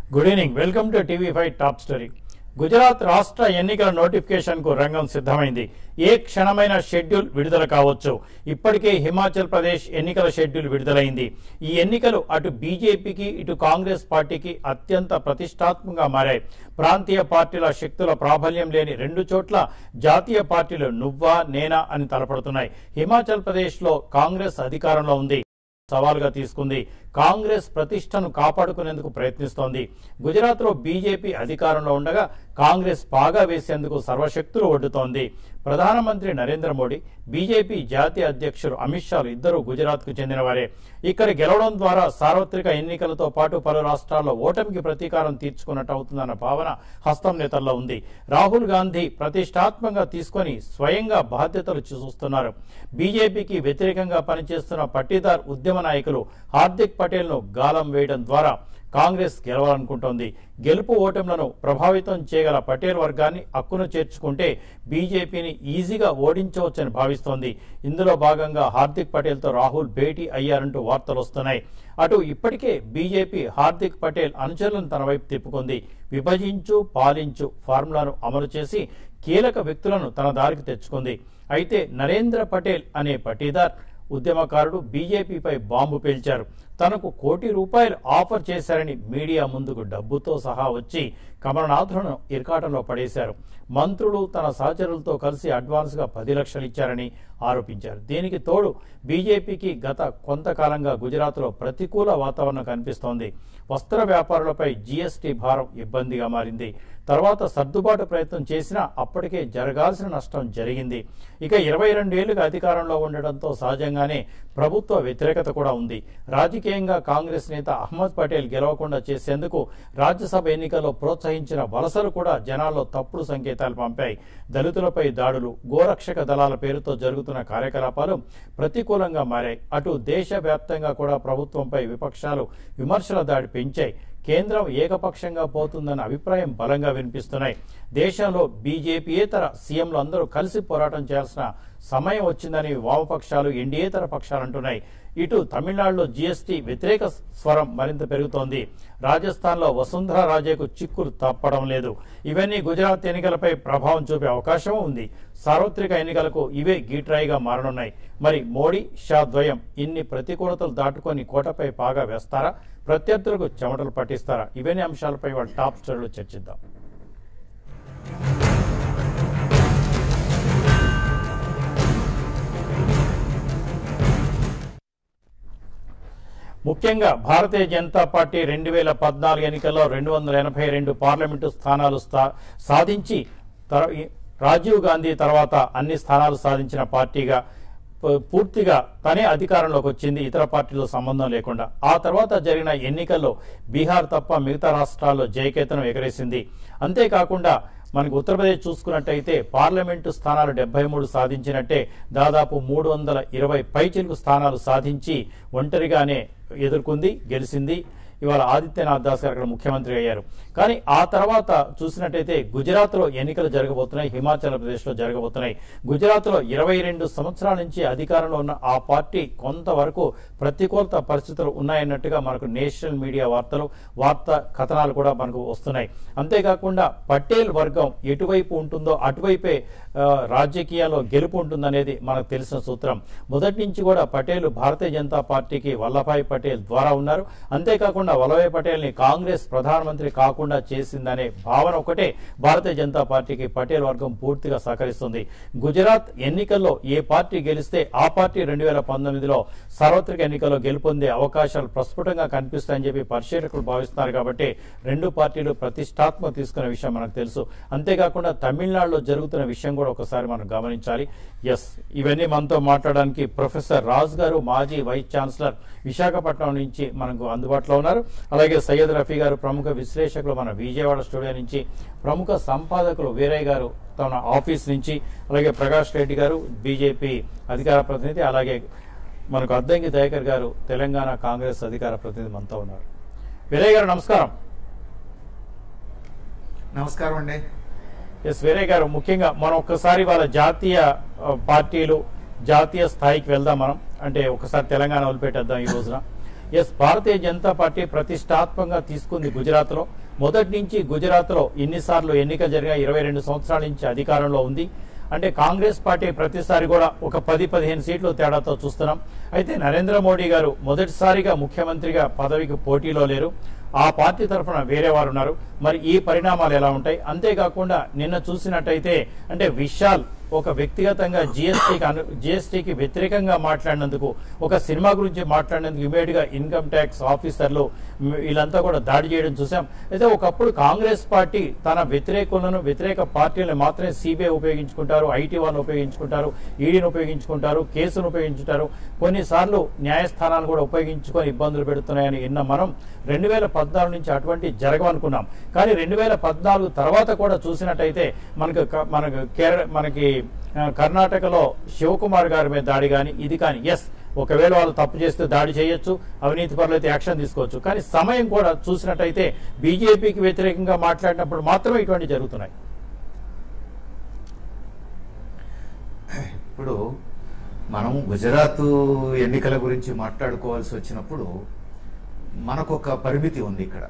Good evening welcome to TV five top story Gujarat రాష్ట్ర ఎన్నికల notification కు రంగం సిద్ధమైంది ఏ క్షణమైన షెడ్యూల్ విడుదల కావచ్చు ఇప్పటికే హిమాచల్ ప్రదేశ్ ఎన్నికల షెడ్యూల్ విడుదలైంది ఈ ఎన్నికలు అటు బీజేపీకి ఇటు కాంగ్రెస్ పార్టీకి అత్యంత ప్రతిష్టాత్మకంగా మారాయి ప్రాంతీయ పార్టీల శక్తుల ప్రాబల్యం లేని రెండు చోట్ల జాతీయ పార్టీలు నువ్వా నేనా అని తలపడుతున్నాయి హిమాచల్ ప్రదేశ్ లో కాంగ్రెస్ అధికారంలో ఉంది సవాల్గా తీసుకుంది కాంగ్రెస్ ప్రతిష్టను కాపాడుకునేందుకు ప్రయత్నిస్తోంది గుజరాత్లో బీజేపీ అధికారంలో ఉండగా కాంగ్రెస్ పాగా వేసేందుకు సర్వశక్తులు ఒడ్డుతోంది ప్రధానమంత్రి నరేంద్ర మోడీ బీజేపీ జాతీయ అధ్యక్షులు అమిత్ షాలు ఇద్దరు గుజరాత్కు చెందినవారే ఇక్కడ గెలవడం ద్వారా సార్వత్రిక ఎన్నికలతో పాటు పలు రాష్ట్రాల్లో ఓటమికి ప్రతీకారం తీర్చుకున్నట్టు అవుతుందన్న భావన హస్తం నేతల్లో ఉంది రాహుల్ గాంధీ ప్రతిష్టాత్మకంగా తీసుకొని స్వయంగా బాధ్యతలు చూస్తున్నారు బీజేపీకి వ్యతిరేకంగా పనిచేస్తున్న పట్టిదార్ ఉద్యమ నాయకులు హార్దిక్ పటేల్ ను గాలం వేయడం ద్వారా కాంగ్రెస్ గెలవాలనుకుంటోంది గెలుపు ఓటములను ప్రభావితం చేయగల పటేల్ వర్గాన్ని హక్కును చేర్చుకుంటే బీజేపీని ఈజీగా ఓడించవచ్చని భావిస్తోంది ఇందులో భాగంగా హార్దిక్ పటేల్తో రాహుల్ భేటీ అయ్యారంటూ వార్తలు వస్తున్నాయి అటు ఇప్పటికే బీజేపీ హార్దిక్ పటేల్ అనుచరులను తన వైపు తిప్పుకుంది విభజించు పాలించు ఫార్ములాను అమలు చేసి కీలక వ్యక్తులను తన దారికి తెచ్చుకుంది అయితే నరేంద్ర పటేల్ అనే పటీదార్ ఉద్యమకారుడు బీజేపీపై బాంబు పేల్చారు తనకు కోటి రూపాయలు ఆఫర్ చేశారని మీడియా ముందుకు డబ్బుతో సహా వచ్చి కమలనాథులను ఇరకాటంలో పడేశారు మంత్రులు తన సహచరులతో కలిసి అడ్వాన్స్ గా పది లక్షలు ఇచ్చారని ఆరోపించారు దీనికి తోడు బీజేపీకి గత కొంతకాలంగా గుజరాత్లో ప్రతికూల వాతావరణం కనిపిస్తోంది వస్త్ర వ్యాపారులపై జీఎస్టీ భారం ఇబ్బందిగా మారింది తర్వాత సర్దుబాటు ప్రయత్నం చేసినా అప్పటికే జరగాల్సిన నష్టం జరిగింది ఇక ఇరవై రెండేళ్లుగా అధికారంలో ఉండడంతో సహజంగానే ప్రభుత్వ వ్యతిరేకత కూడా ఉంది రాజకీయంగా కాంగ్రెస్ నేత అహ్మద్ పటేల్ గెలవకుండా చేసేందుకు రాజ్యసభ ఎన్నికల్లో ప్రోత్సహించిన వలసలు కూడా జనాల్లో తప్పుడు సంకేతాలు పంపాయి దళితులపై దాడులు గోరక్షక దళాల పేరుతో జరుగుతున్న కార్యకలాపాలు ప్రతికూలంగా మారాయి అటు దేశవ్యాప్తంగా కూడా ప్రభుత్వంపై విపక్షాలు విమర్శల దాడి పెంచాయి కేంద్రం ఏకపక్షంగా పోతుందన్న అభిప్రాయం బలంగా వినిపిస్తున్నాయి దేశంలో బీజేపీయేతర సీఎంలు అందరూ కలిసి పోరాటం చేయాల్సిన సమయం వచ్చిందని వామపక్షాలు ఎన్డీయేతర పక్షాలు అంటున్నాయి ఇటు తమిళనాడులో జీఎస్టీ వ్యతిరేక స్వరం మరింత పెరుగుతోంది రాజస్థాన్లో వసుంధర రాజేకు చిక్కులు తప్పడం లేదు ఇవన్నీ గుజరాత్ ఎన్నికలపై ప్రభావం చూపే అవకాశం ఉంది సార్వత్రిక ఎన్నికలకు ఇవే గీట్రాయిగా మారనున్నాయి మరి మోడీ షా ద్వయం ఇన్ని ప్రతికూలతలు దాటుకొని కోటపై పాగా వేస్తారా ప్రత్యర్థులకు చెమటలు పట్టిస్తారా ఇవన్నీ అంశాలపై వాళ్ళ టాప్ స్టోరీలో చర్చిద్దాం ముఖ్యంగా భారతీయ జనతా పార్టీ రెండు వేల పద్నాలుగు ఎన్నికల్లో రెండు వందల ఎనభై రెండు పార్లమెంటు స్థానాలు స్థా- సాధించి తర- ఈ- రాజీవ్ గాంధీ తర్వాత అన్ని స్థానాలు సాధించిన పార్టీగా ప- పూర్తిగా తనే అధికారంలోకి వచ్చింది ఇతర పార్టీలతో సంబంధం లేకుండా ఆ తర్వాత జరిగిన ఎన్నికల్లో బీహార్ తప్ప మిగతా రాష్ట్రాల్లో జయకేతనం ఎగరేసింది అంతేకాకుండా మనకు ఉత్తరప్రదేశ్ చూసుకున్నట్టయితే పార్లమెంటు స్థానాలు డెబ్బై మూడు సాధించినట్టే దాదాపు మూడు వందల ఇరవై పైచిలుకు స్థానాలు సాధించి ఒంటరిగానే ఎదుర్కొంది గెలిచింది ఇవాళ ఆదిత్యనాథ్ దాస్ గారు అక్కడ ముఖ్యమంత్రి అయ్యారు కానీ ఆ తర్వాత చూసినట్టయితే గుజరాత్ లో ఎన్నికలు జరగబోతున్నాయి హిమాచల్ ప్రదేశ్ లో జరగబోతున్నాయి గుజరాత్ లో ఇరవై రెండు సంవత్సరాల నుంచి అధికారంలో ఉన్న ఆ పార్టీ కొంతవరకు ప్రతికూలత పరిస్థితులు ఉన్నాయన్నట్టుగా మనకు నేషనల్ మీడియా వార్తలు వార్తా కథనాలు కూడా మనకు వస్తున్నాయి అంతేకాకుండా పటేల్ వర్గం ఎటువైపు ఉంటుందో అటువైపే ఆ, రాజకీయాల్లో గెలుపు ఉంటుందనేది మనకు తెలిసిన సూత్రం మొదటి నుంచి కూడా పటేల్ భారతీయ జనతా పార్టీకి వల్లభాయ్ పటేల్ ద్వారా ఉన్నారు అంతేకాకుండా వల్లభాయ్ పటేల్ ని కాంగ్రెస్ ప్రధానమంత్రి కాకుండా చేసిందనే భావన ఒకటే భారతీయ జనతా పార్టీకి పటేల్ వర్గం పూర్తిగా సహకరిస్తుంది గుజరాత్ ఎన్నికల్లో ఏ పార్టీ గెలిస్తే ఆ పార్టీ రెండు వేల పంతొమ్మిదిలో సార్వత్రిక ఎన్నికల్లో గెలుపొందే అవకాశాలు ప్రస్ఫుటంగా కనిపిస్తాయని చెప్పి పరిశీలకులు భావిస్తున్నారు కాబట్టి రెండు పార్టీలు ప్రతిష్టాత్మక తీసుకున్న విషయం మనకు తెలుసు అంతేకాకుండా తమిళనాడులో జరుగుతున్న విషయం కూడా ఒకసారి మనం గమనించాలి ఎస్ ఇవన్నీ మనతో మాట్లాడడానికి ప్రొఫెసర్ రాజ్ గారు మాజీ వైస్ ఛాన్సలర్ విశాఖపట్నం నుంచి మనకు అందుబాటులో ఉన్నారు అలాగే సయ్యద్ రఫీ గారు ప్రముఖ విశ్లేషకులు మన విజయవాడ స్టూడియో నుంచి ప్రముఖ సంపాదకులు వీరయ్య గారు తన ఆఫీస్ నుంచి అలాగే ప్రకాష్ రెడ్డి గారు బీజేపీ అధికార ప్రతినిధి అలాగే మనకు అద్దంకి దయాకర్ గారు తెలంగాణ కాంగ్రెస్ అధికార ప్రతినిధి మనతో ఉన్నారు వీరయ్య గారు నమస్కారం నమస్కారం అండి ఎస్ వీరయ్య గారు ముఖ్యంగా మనం ఒక్కసారి వాళ్ళ జాతీయ ఆ, పార్టీలు జాతీయ స్థాయికి వెళ్దాం మనం అంటే ఒకసారి తెలంగాణ వదిలిపెట్టేద్దాం ఈ రోజున ఎస్ భారతీయ జనతా పార్టీ ప్రతిష్టాత్మకంగా తీసుకుంది గుజరాత్ లో మొదటి నుంచి గుజరాత్ లో ఎన్నిసార్లు ఎన్నిక జరిగిన ఇరవై రెండు సంవత్సరాల నుంచి అధికారంలో ఉంది అంటే కాంగ్రెస్ పార్టీ ప్రతిసారి కూడా ఒక పది పదిహేను సీట్లు తేడాతో చూస్తున్నాం అయితే నరేంద్ర మోడీ గారు మొదటిసారిగా ముఖ్యమంత్రిగా పదవికి పోటీలో లేరు ఆ పార్టీ తరఫున వేరే వారు ఉన్నారు మరి ఈ పరిణామాలు ఎలా ఉంటాయి అంతేకాకుండా నిన్న చూసినట్టయితే అంటే విశాల్ ఒక వ్యక్తిగతంగా జిఎస్టీకి అను జిఎస్టీకి వ్యతిరేకంగా మాట్లాడినందుకు ఒక సినిమా గురించి మాట్లాడినందుకు ఇమీడియట్ గా ఇన్కమ్ ట్యాక్స్ ఆఫీసర్లు మ్, వీళ్ళంతా కూడా దాడి చేయడం చూసాం అయితే ఒకప్పుడు కాంగ్రెస్ పార్టీ తన వ్యతిరేకులను వ్యతిరేక పార్టీలను మాత్రమే సిబిఐ ఉపయోగించుకుంటారు ఐటీ వాళ్ళని ఉపయోగించుకుంటారు ఈడీని ఉపయోగించుకుంటారు కేసును ఉపయోగించుకుంటారు కొన్నిసార్లు న్యాయస్థానాలు కూడా ఉపయోగించుకొని ఇబ్బందులు పెడుతున్నాయని విన్న మనం రెండు వేల పద్నాలుగు నుంచి అటువంటి జరగవనుకున్నాం కానీ రెండు వేల పద్నాలుగు తర్వాత కూడా చూసినట్టయితే మనకు క- మనకు కేరళ మనకి ఆ, కర్ణాటకలో శివకుమార్ గారి మీద దాడి కానీ ఇది కానీ ఎస్ ఒకవేళ వాళ్ళు తప్పు చేస్తే దాడి చేయొచ్చు అవినీతి పరులు అయితే యాక్షన్ తీసుకోవచ్చు కానీ సమయం కూడా చూసినట్టయితే బీజేపీకి వ్యతిరేకంగా మాట్లాడినప్పుడు మాత్రమే ఇటువంటి జరుగుతున్నాయి ఇప్పుడు మనం గుజరాత్ ఎన్నికల గురించి మాట్లాడుకోవాల్సి వచ్చినప్పుడు మనకు ఒక పరిమితి ఉంది ఇక్కడ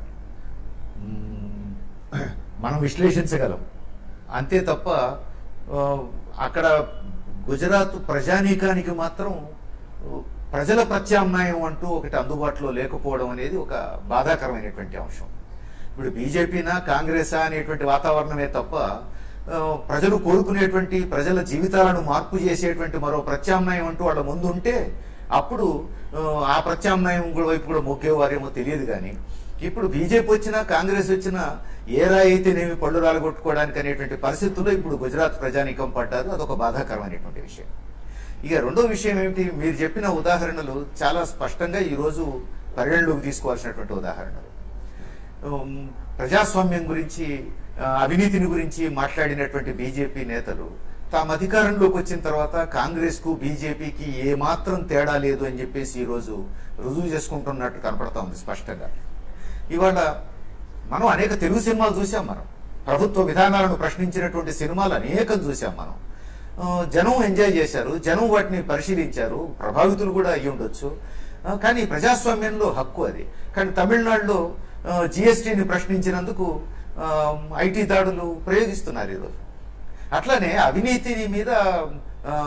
మ్మ్, మనం విశ్లేషించగలం అంతే తప్ప ఆ, అక్కడ గుజరాత్ ప్రజానీకానికి మాత్రం ఆ, ప్రజల ప్రత్యామ్నాయం అంటూ ఒకటి అందుబాటులో లేకపోవడం అనేది ఒక బాధాకరమైనటువంటి అంశం ఇప్పుడు బీజేపీనా కాంగ్రెసా అనేటువంటి వాతావరణమే తప్ప ఆ, ప్రజలు కోరుకునేటువంటి ప్రజల జీవితాలను మార్పు చేసేటువంటి మరో ప్రత్యామ్నాయం అంటూ వాళ్ళ ముందు ఉంటే అప్పుడు ఆ, ఆ ప్రత్యామ్నాయం కూడా వైపు కూడా మొక్కేవారేమో తెలియదు కానీ ఇప్పుడు బీజేపీ వచ్చినా కాంగ్రెస్ వచ్చినా ఏ రాయి అయితేనేమి పళ్ళు రాలగొట్టుకోవడానికి అనేటువంటి పరిస్థితుల్లో ఇప్పుడు గుజరాత్ ప్రజానీకం పడ్డారు అదొక బాధాకరమైనటువంటి విషయం ఇక రెండో విషయం ఏమిటి మీరు చెప్పిన ఉదాహరణలు చాలా స్పష్టంగా ఈ రోజు పరిగణలోకి తీసుకోవాల్సినటువంటి ఉదాహరణలు ఉమ్, ప్రజాస్వామ్యం గురించి ఆ, అవినీతిని గురించి మాట్లాడినటువంటి బీజేపీ నేతలు తాము అధికారంలోకి వచ్చిన తర్వాత కాంగ్రెస్ కు బీజేపీకి ఏ మాత్రం తేడా లేదు అని చెప్పేసి ఈ రోజు రుజువు చేసుకుంటున్నట్టు కనపడతా ఉంది స్పష్టంగా ఇవాళ మనం అనేక తెలుగు సినిమాలు చూసాం మనం ప్రభుత్వ విధానాలను ప్రశ్నించినటువంటి సినిమాలు అనేకం చూసాం మనం ఆ, జనం ఎంజాయ్ చేశారు జనం వాటిని పరిశీలించారు ప్రభావితులు కూడా అయ్యి ఉండొచ్చు ఆ, కానీ ప్రజాస్వామ్యంలో హక్కు అది కానీ తమిళనాడులో జిఎస్టీని ప్రశ్నించినందుకు ఐటీ దాడులు ప్రయోగిస్తున్నారు ఈరోజు అట్లానే అవినీతిని మీద ఆ,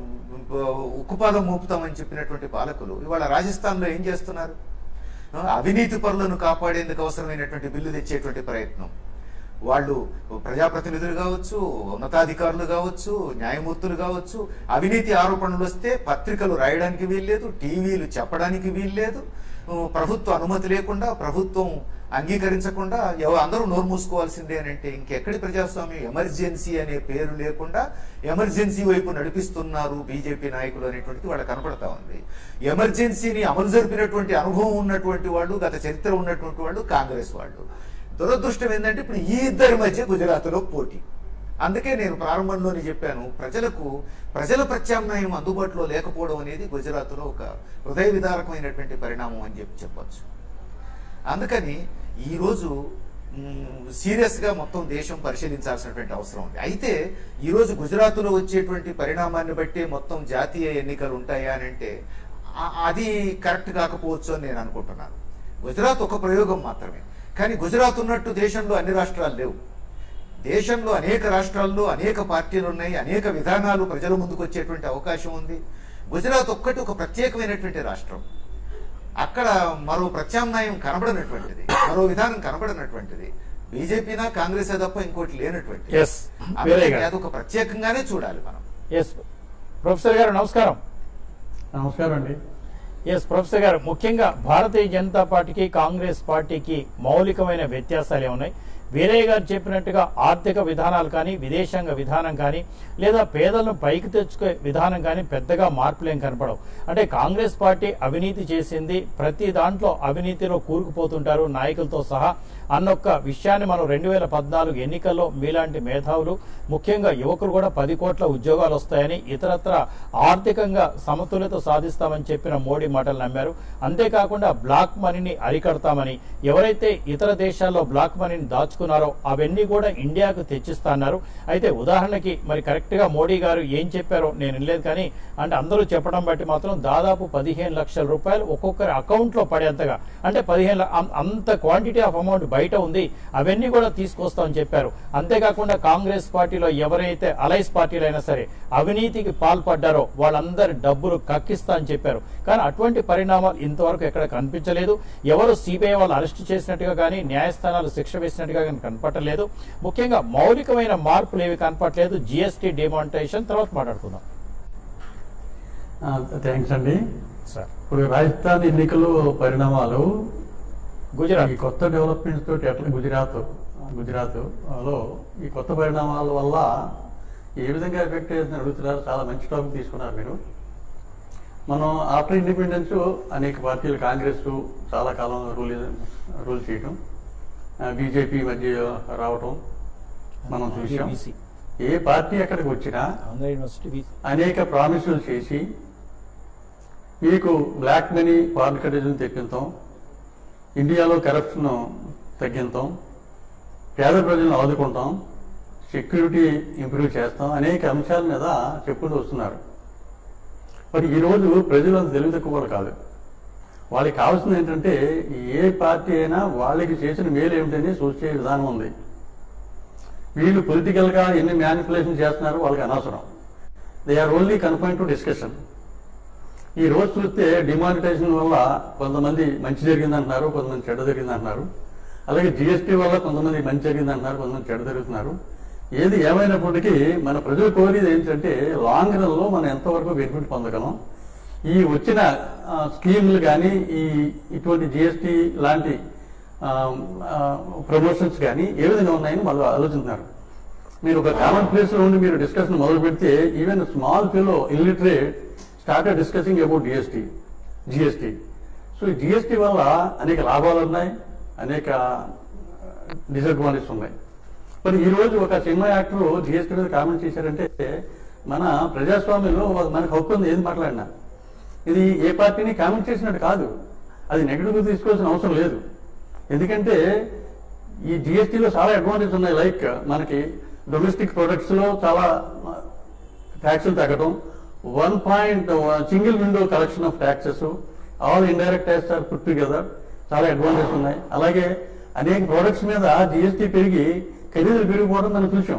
ఉక్కుపాదం మోపుతామని చెప్పినటువంటి పాలకులు ఇవాళ రాజస్థాన్లో ఏం చేస్తున్నారు ఆ, అవినీతి పరులను కాపాడేందుకు అవసరమైనటువంటి బిల్లు తెచ్చేటువంటి ప్రయత్నం వాళ్ళు ప్రజాప్రతినిధులు కావచ్చు ఉన్నతాధికారులు కావచ్చు న్యాయమూర్తులు కావచ్చు అవినీతి ఆరోపణలు వస్తే పత్రికలు రాయడానికి వీల్లేదు టీవీలు చెప్పడానికి వీల్లేదు ఆ, ప్రభుత్వ అనుమతి లేకుండా ప్రభుత్వం అంగీకరించకుండా ఎవ- అందరూ నోరు మూసుకోవాల్సిందే అని అంటే ఇంకెక్కడి ప్రజాస్వామ్యం ఎమర్జెన్సీ అనే పేరు లేకుండా ఎమర్జెన్సీ వైపు నడిపిస్తున్నారు బీజేపీ నాయకులు అనేటువంటిది వాళ్ళకి కనపడతా ఉంది ఎమర్జెన్సీని అమలు జరిపినటువంటి అనుభవం ఉన్నటువంటి వాళ్ళు గత చరిత్ర ఉన్నటువంటి వాళ్ళు కాంగ్రెస్ వాళ్ళు దురదృష్టం ఏంటంటే ఇప్పుడు ఈ ఇద్దరి మధ్య గుజరాత్లో పోటీ అందుకే నేను ప్రారంభంలోనే చెప్పాను ప్రజలకు ప్రజల ప్రత్యామ్నాయం అందుబాటులో లేకపోవడం అనేది గుజరాత్లో ఒక హృదయ విదారకమైనటువంటి పరిణామం అని చెప్పి చెప్పొచ్చు అందుకని ఈరోజు సీరియస్ గా మొత్తం దేశం పరిశీలించాల్సినటువంటి అవసరం ఉంది అయితే ఈ రోజు గుజరాత్ లో వచ్చేటువంటి పరిణామాన్ని బట్టి మొత్తం జాతీయ ఎన్నికలు ఉంటాయా అని అంటే ఆ- అది కరెక్ట్ కాకపోవచ్చు అని నేను అనుకుంటున్నాను గుజరాత్ ఒక ప్రయోగం మాత్రమే కానీ గుజరాత్ ఉన్నట్టు దేశంలో అన్ని రాష్ట్రాలు లేవు దేశంలో అనేక రాష్ట్రాల్లో అనేక పార్టీలు ఉన్నాయి అనేక విధానాలు ప్రజల ముందుకు వచ్చేటువంటి అవకాశం ఉంది గుజరాత్ ఒక్కటి ఒక ప్రత్యేకమైనటువంటి రాష్ట్రం అక్కడ మరో ప్రత్యామ్నాయం కనబడనటువంటిది మరో విధానం కనబడనటువంటిది బీజేపీనా కాంగ్రెస్ తప్ప ఇంకోటి లేనటువంటిది Yes. వేరే అందుకని గారు. అది ఒక ప్రత్యేకంగానే చూడాలి మనం ఎస్ ప్రొఫెసర్ గారు నమస్కారం నమస్కారం అండి ఎస్ ప్రొఫెసర్ గారు ముఖ్యంగా భారతీయ జనతా పార్టీకి కాంగ్రెస్ పార్టీకి మౌలికమైన వ్యత్యాసాలు ఏమున్నాయి వీరయ్య గారు చెప్పినట్టుగా ఆర్థిక విధానాలు కానీ విదేశాంగ విధానం కానీ లేదా పేదలను పైకి తెచ్చుకునే విధానం కానీ పెద్దగా మార్పులేం కనపడవు అంటే కాంగ్రెస్ పార్టీ అవినీతి చేసింది ప్రతి దాంట్లో అవినీతిలో కూరుకుపోతుంటారు నాయకులతో సహా అన్నొక్క విషయాన్ని మనం రెండు వేల పద్నాలుగు ఎన్నికల్లో మీలాంటి మేధావులు ముఖ్యంగా యువకులు కూడా పది కోట్ల ఉద్యోగాలు వస్తాయని ఇతరత్ర ఆర్థికంగా సమతుల్యత సాధిస్తామని చెప్పిన మోడీ మాటలు నమ్మారు అంతేకాకుండా బ్లాక్ మనీని అరికడతామని ఎవరైతే ఇతర దేశాల్లో బ్లాక్ మనీని దాచుకుని తీసుకున్నారో అవన్నీ కూడా ఇండియాకు తెచ్చిస్తా అన్నారు అయితే ఉదాహరణకి మరి కరెక్ట్ గా మోడీ గారు ఏం చెప్పారో నేను వినలేదు కానీ అంటే అందరూ చెప్పడం బట్టి మాత్రం దాదాపు పదిహేను లక్షల రూపాయలు ఒక్కొక్కరి అకౌంట్ లో పడేంతగా అంటే పదిహేను ల- అం- అంత క్వాంటిటీ ఆఫ్ అమౌంట్ బయట ఉంది అవన్నీ కూడా తీసుకొస్తామని చెప్పారు అంతేకాకుండా కాంగ్రెస్ పార్టీలో ఎవరైతే అలైస్ పార్టీలు అయినా సరే అవినీతికి పాల్పడ్డారో వాళ్ళందరి డబ్బులు కక్కిస్తా అని చెప్పారు కానీ అటువంటి పరిణామాలు ఇంతవరకు ఎక్కడ కనిపించలేదు ఎవరు సిబిఐ వాళ్ళు అరెస్ట్ చేసినట్టుగా కానీ న్యాయస్థానాలు శిక్ష వేసినట్టుగా కానీ కనపట్టలేదు ముఖ్యంగా మౌలికమైన మార్పులు ఏవి కనపట్లేదు జిఎస్టీ డిమానిటైజేషన్ తర్వాత మాట్లాడుకుందాం థ్యాంక్స్ అండి సార్ ఇప్పుడు రాజస్థాన్ ఎన్నికలు పరిణామాలు గుజరాత్ ఈ కొత్త డెవలప్మెంట్స్ తోటి ఎట్లా గుజరాత్ గుజరాత్ లో ఈ కొత్త పరిణామాల వల్ల ఏ విధంగా ఎఫెక్ట్ అయ్యిందని అడుగుతున్నారు చాలా మంచి టాపిక్ తీసుకున్నారు మీరు మనం ఆఫ్టర్ ఇండిపెండెన్స్ అనేక పార్టీలు కాంగ్రెస్ చాలా కాలం రూల్ రూల్ చేయటం బీజేపీ మధ్య రావటం మనం చూసాం BC. ఏ పార్టీ ఎక్కడికి వచ్చినా ఆంధ్ర యూనివర్సిటీ BC. అనేక ప్రామిసులు చేసి మీకు బ్లాక్ మనీ ఫారెన్ కరెన్సీని తెప్పించాం ఇండియాలో కరప్షన్ తగ్గించాం పేద ప్రజలను ఆదుకుంటాం సెక్యూరిటీ ఇంప్రూవ్ చేస్తాం అనేక అంశాల మీద చెప్పుకుంటూ వస్తున్నారు మరి ఈరోజు ప్రజలు అంత తెలివి తక్కువ వాళ్ళు కాదు వాళ్ళకి కావాల్సింది ఏంటంటే ఏ పార్టీ అయినా వాళ్ళకి చేసిన మేలు ఏమిటని చూసే విధానం ఉంది వీళ్ళు పొలిటికల్ గా ఎన్ని మ్యానిపులేషన్ చేస్తున్నారో వాళ్ళకి అనవసరం they are only confine to discussion ఈ రోజు చూస్తే డిమానిటైజేషన్ వల్ల కొంతమంది మంచి జరిగిందంటున్నారు కొంతమంది చెడ్డ జరిగిందంటున్నారు అలాగే జిఎస్టీ వల్ల కొంతమంది మంచి జరిగిందంటున్నారు కొంతమంది చెడ్డ జరుగుతున్నారు ఏది ఏమైనప్పటికీ మన ప్రజలు కోరేది ఏంటంటే లాంగ్ రన్ లో మనం ఎంతవరకు బెనిఫిట్ పొందగలం ఈ వచ్చిన ఆ, స్కీములు కానీ ఈ ఇటువంటి జిఎస్టీ లాంటి ప్రమోషన్స్ కానీ ఏ విధంగా ఉన్నాయని వాళ్ళు ఆలోచిస్తున్నారు మీరు ఒక కామన్ ప్లేస్ లో ఉండి మీరు డిస్కషన్ మొదలు పెడితే even small fellow illiterate started discussing about GST GST so ఈ జిఎస్టీ వల్ల అనేక లాభాలు ఉన్నాయి అనేక డిసడ్వాంటేజెస్ ఉన్నాయి మరి ఈ రోజు ఒక సినిమా యాక్టర్ జిఎస్టీ మీద కామెంట్ చేశారంటే మన ప్రజాస్వామ్యంలో ఒక- మనకు హక్కు ఉంది ఏది మాట్లాడినా ఇది ఏ పార్టీని కామెంట్ చేసినట్టు కాదు అది నెగిటివ్ తీసుకోవాల్సిన అవసరం లేదు ఎందుకంటే ఈ జిఎస్టీలో చాలా అడ్వాంటేజ్ ఉన్నాయి లైక్ మనకి డొమెస్టిక్ ప్రొడక్ట్స్ లో చాలా ట్యాక్సులు తగ్గడం one point single window collection of taxes all indirect tax are put together చాలా అడ్వాంటేజ్ ఉన్నాయి అలాగే అనేక ప్రొడక్ట్స్ మీద జిఎస్టీ పెరిగి ఖరీదులు పెరిగిపోవడం మనం చూసాం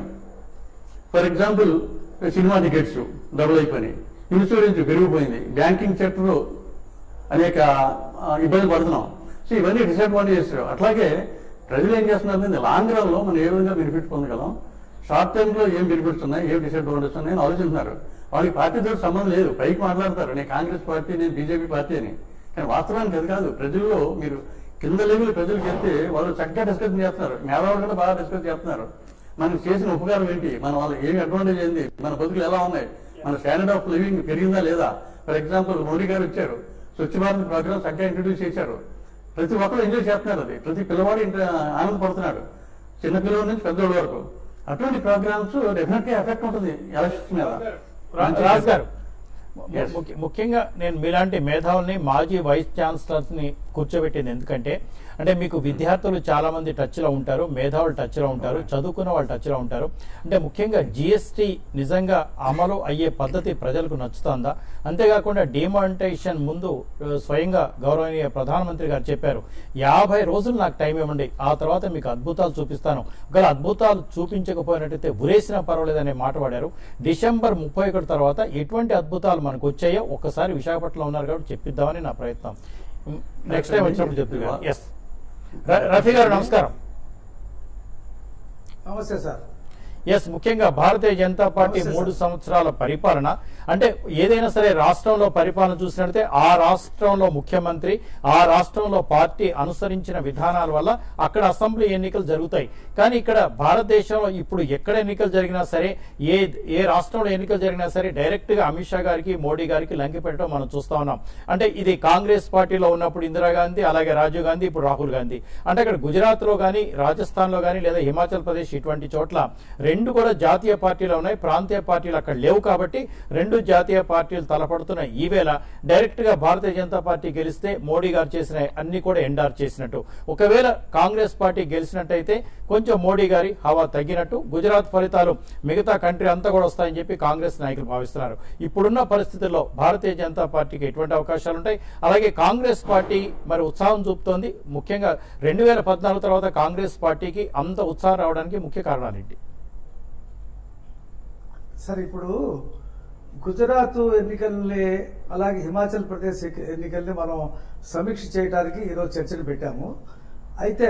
for example cinema tickets double అయిపోయినాయి ఇన్సూరెన్స్ పెరిగిపోయింది బ్యాంకింగ్ సెక్టర్ అనేక ఆ, ఇబ్బంది పడుతున్నాం సో ఇవన్నీ డిసడ్వాంటేజెస్ అట్లాగే ప్రజలు ఏం చేస్తున్నారు లాంగ్ రన్ లో మనం ఏ విధంగా బెనిఫిట్ పొందగలం షార్ట్ టర్మ్ లో ఏం బెనిఫిట్స్ ఉన్నాయి ఏం డిసడ్వాంటేజెస్ ఉన్నాయి అని ఆలోచిస్తున్నారు వాళ్ళకి పార్టీతో సంబంధం లేదు పైకి మాట్లాడతారు నేను కాంగ్రెస్ పార్టీ నేను బీజేపీ పార్టీ అని కానీ వాస్తవానికి అది కాదు ప్రజల్లో మీరు కింద లెవెల్ ప్రజలకు వెళ్తే వాళ్ళు చక్కగా డిస్కషన్ చేస్తున్నారు మేధావులు కూడా బాగా డిస్కస్ చేస్తున్నారు మనకు చేసిన ఉపకారం ఏంటి మన వాళ్ళకి ఏమి అడ్వాంటేజ్ ఏంది మన బతుకులు ఎలా ఉన్నాయి మన స్టాండర్డ్ ఆఫ్ లివింగ్ పెరిగిందా లేదా ఫర్ ఎగ్జాంపుల్ మోడీ గారు వచ్చారు స్వచ్ఛ భారత్ ప్రోగ్రామ్ చక్కగా ఇంట్రడ్యూస్ చేశారు ప్రతి ఒక్కరు ఎంజాయ్ చేస్తున్నారు అది ప్రతి పిల్లవాడు ఇంట- ఆనందపడుతున్నాడు చిన్న పిల్లల నుంచి పెద్దోళ్ళ వరకు అటువంటి ప్రోగ్రామ్స్ డెఫినెట్ గా ఎఫెక్ట్ ఉంటుంది ఎలక్షన్స్ మీద రా- రాజ్ గారు Yes. ముఖ్య- ముఖ్యంగా నేను మీలాంటి మేధావుల్ని మాజీ వైస్ ఛాన్సలర్స్ ని కూర్చోబెట్టింది ఎందుకంటే అంటే మీకు విద్యార్థులు చాలా మంది టచ్ లో ఉంటారు మేధావులు టచ్ లో ఉంటారు చదువుకున్న వాళ్ళు టచ్ లో ఉంటారు అంటే ముఖ్యంగా జిఎస్టి నిజంగా అమలు అయ్యే పద్ధతి ప్రజలకు నచ్చుతుందా అంతేకాకుండా డిమానిటైజేషన్ ముందు ఆ, స్వయంగా గౌరవనీయ ప్రధానమంత్రి గారు చెప్పారు యాభై రోజులు నాకు టైం ఇవ్వండి ఆ తర్వాత మీకు అద్భుతాలు చూపిస్తాను ఒకవేళ అద్భుతాలు చూపించకపోయినట్టయితే ఉరేసినా పర్వాలేదనే మాట వాడారు డిసెంబర్ ముప్పై ఒకటి తర్వాత ఎటువంటి అద్భుతాలు మనకు వచ్చాయో ఒక్కసారి విశాఖపట్నంలో ఉన్నారు కాబట్టి చెప్పిద్దామని నా ప్రయత్నం నెక్స్ట్ టైం వచ్చినప్పుడు చెప్తున్నా ఎస్ రఫీ గారు నమస్కారం నమస్తే సార్ ఎస్ ముఖ్యంగా భారతీయ జనతా పార్టీ నమస్తే మూడు సార్. సంవత్సరాల పరిపాలన అంటే ఏదైనా సరే రాష్ట్రంలో పరిపాలన చూసినట్లయితే ఆ రాష్ట్రంలో ముఖ్యమంత్రి ఆ రాష్ట్రంలో పార్టీ అనుసరించిన విధానాల వల్ల అక్కడ అసెంబ్లీ ఎన్నికలు జరుగుతాయి కానీ ఇక్కడ భారతదేశంలో ఇప్పుడు ఎక్కడ ఎన్నికలు జరిగినా సరే ఏ ఏ రాష్ట్రంలో ఎన్నికలు జరిగినా సరే డైరెక్ట్ గా అమిత్ షా గారికి మోడీ గారికి లంకి పెట్టడం మనం చూస్తా ఉన్నాం అంటే ఇది కాంగ్రెస్ పార్టీలో ఉన్నప్పుడు ఇందిరాగాంధీ అలాగే రాజీవ్ గాంధీ ఇప్పుడు రాహుల్ గాంధీ అంటే అక్కడ గుజరాత్ లో గానీ రాజస్థాన్ లో గానీ లేదా హిమాచల్ ప్రదేశ్ ఇటువంటి చోట్ల రెండు కూడా జాతీయ పార్టీలు ఉన్నాయి ప్రాంతీయ పార్టీలు అక్కడ లేవు కాబట్టి రెండు రెండు జాతీయ పార్టీలు తలపడుతున్న ఈ వేళ డైరెక్ట్ గా భారతీయ జనతా పార్టీ గెలిస్తే మోడీ గారు చేసిన అన్ని కూడా ఎండార్ చేసినట్టు ఒకవేళ కాంగ్రెస్ పార్టీ గెలిచినట్టయితే కొంచెం మోడీ గారి హవా తగ్గినట్టు గుజరాత్ ఫలితాలు మిగతా కంట్రీ అంతా కూడా వస్తాయని చెప్పి కాంగ్రెస్ నాయకులు భావిస్తున్నారు ఇప్పుడున్న పరిస్థితుల్లో భారతీయ జనతా పార్టీకి ఎటువంటి అవకాశాలు ఉంటాయి అలాగే కాంగ్రెస్ పార్టీ మరి ఉత్సాహం చూపుతోంది ముఖ్యంగా రెండు వేల పద్నాలుగు తర్వాత కాంగ్రెస్ పార్టీకి అంత ఉత్సాహం రావడానికి ముఖ్య కారణాలు ఏంటి సరే ఇప్పుడు గుజరాత్ ఎన్నికల్ని అలాగే హిమాచల్ ప్రదేశ్ ఎక్- ఎన్నికల్ని మనం సమీక్ష చేయడానికి ఈరోజు చర్చలు పెట్టాము అయితే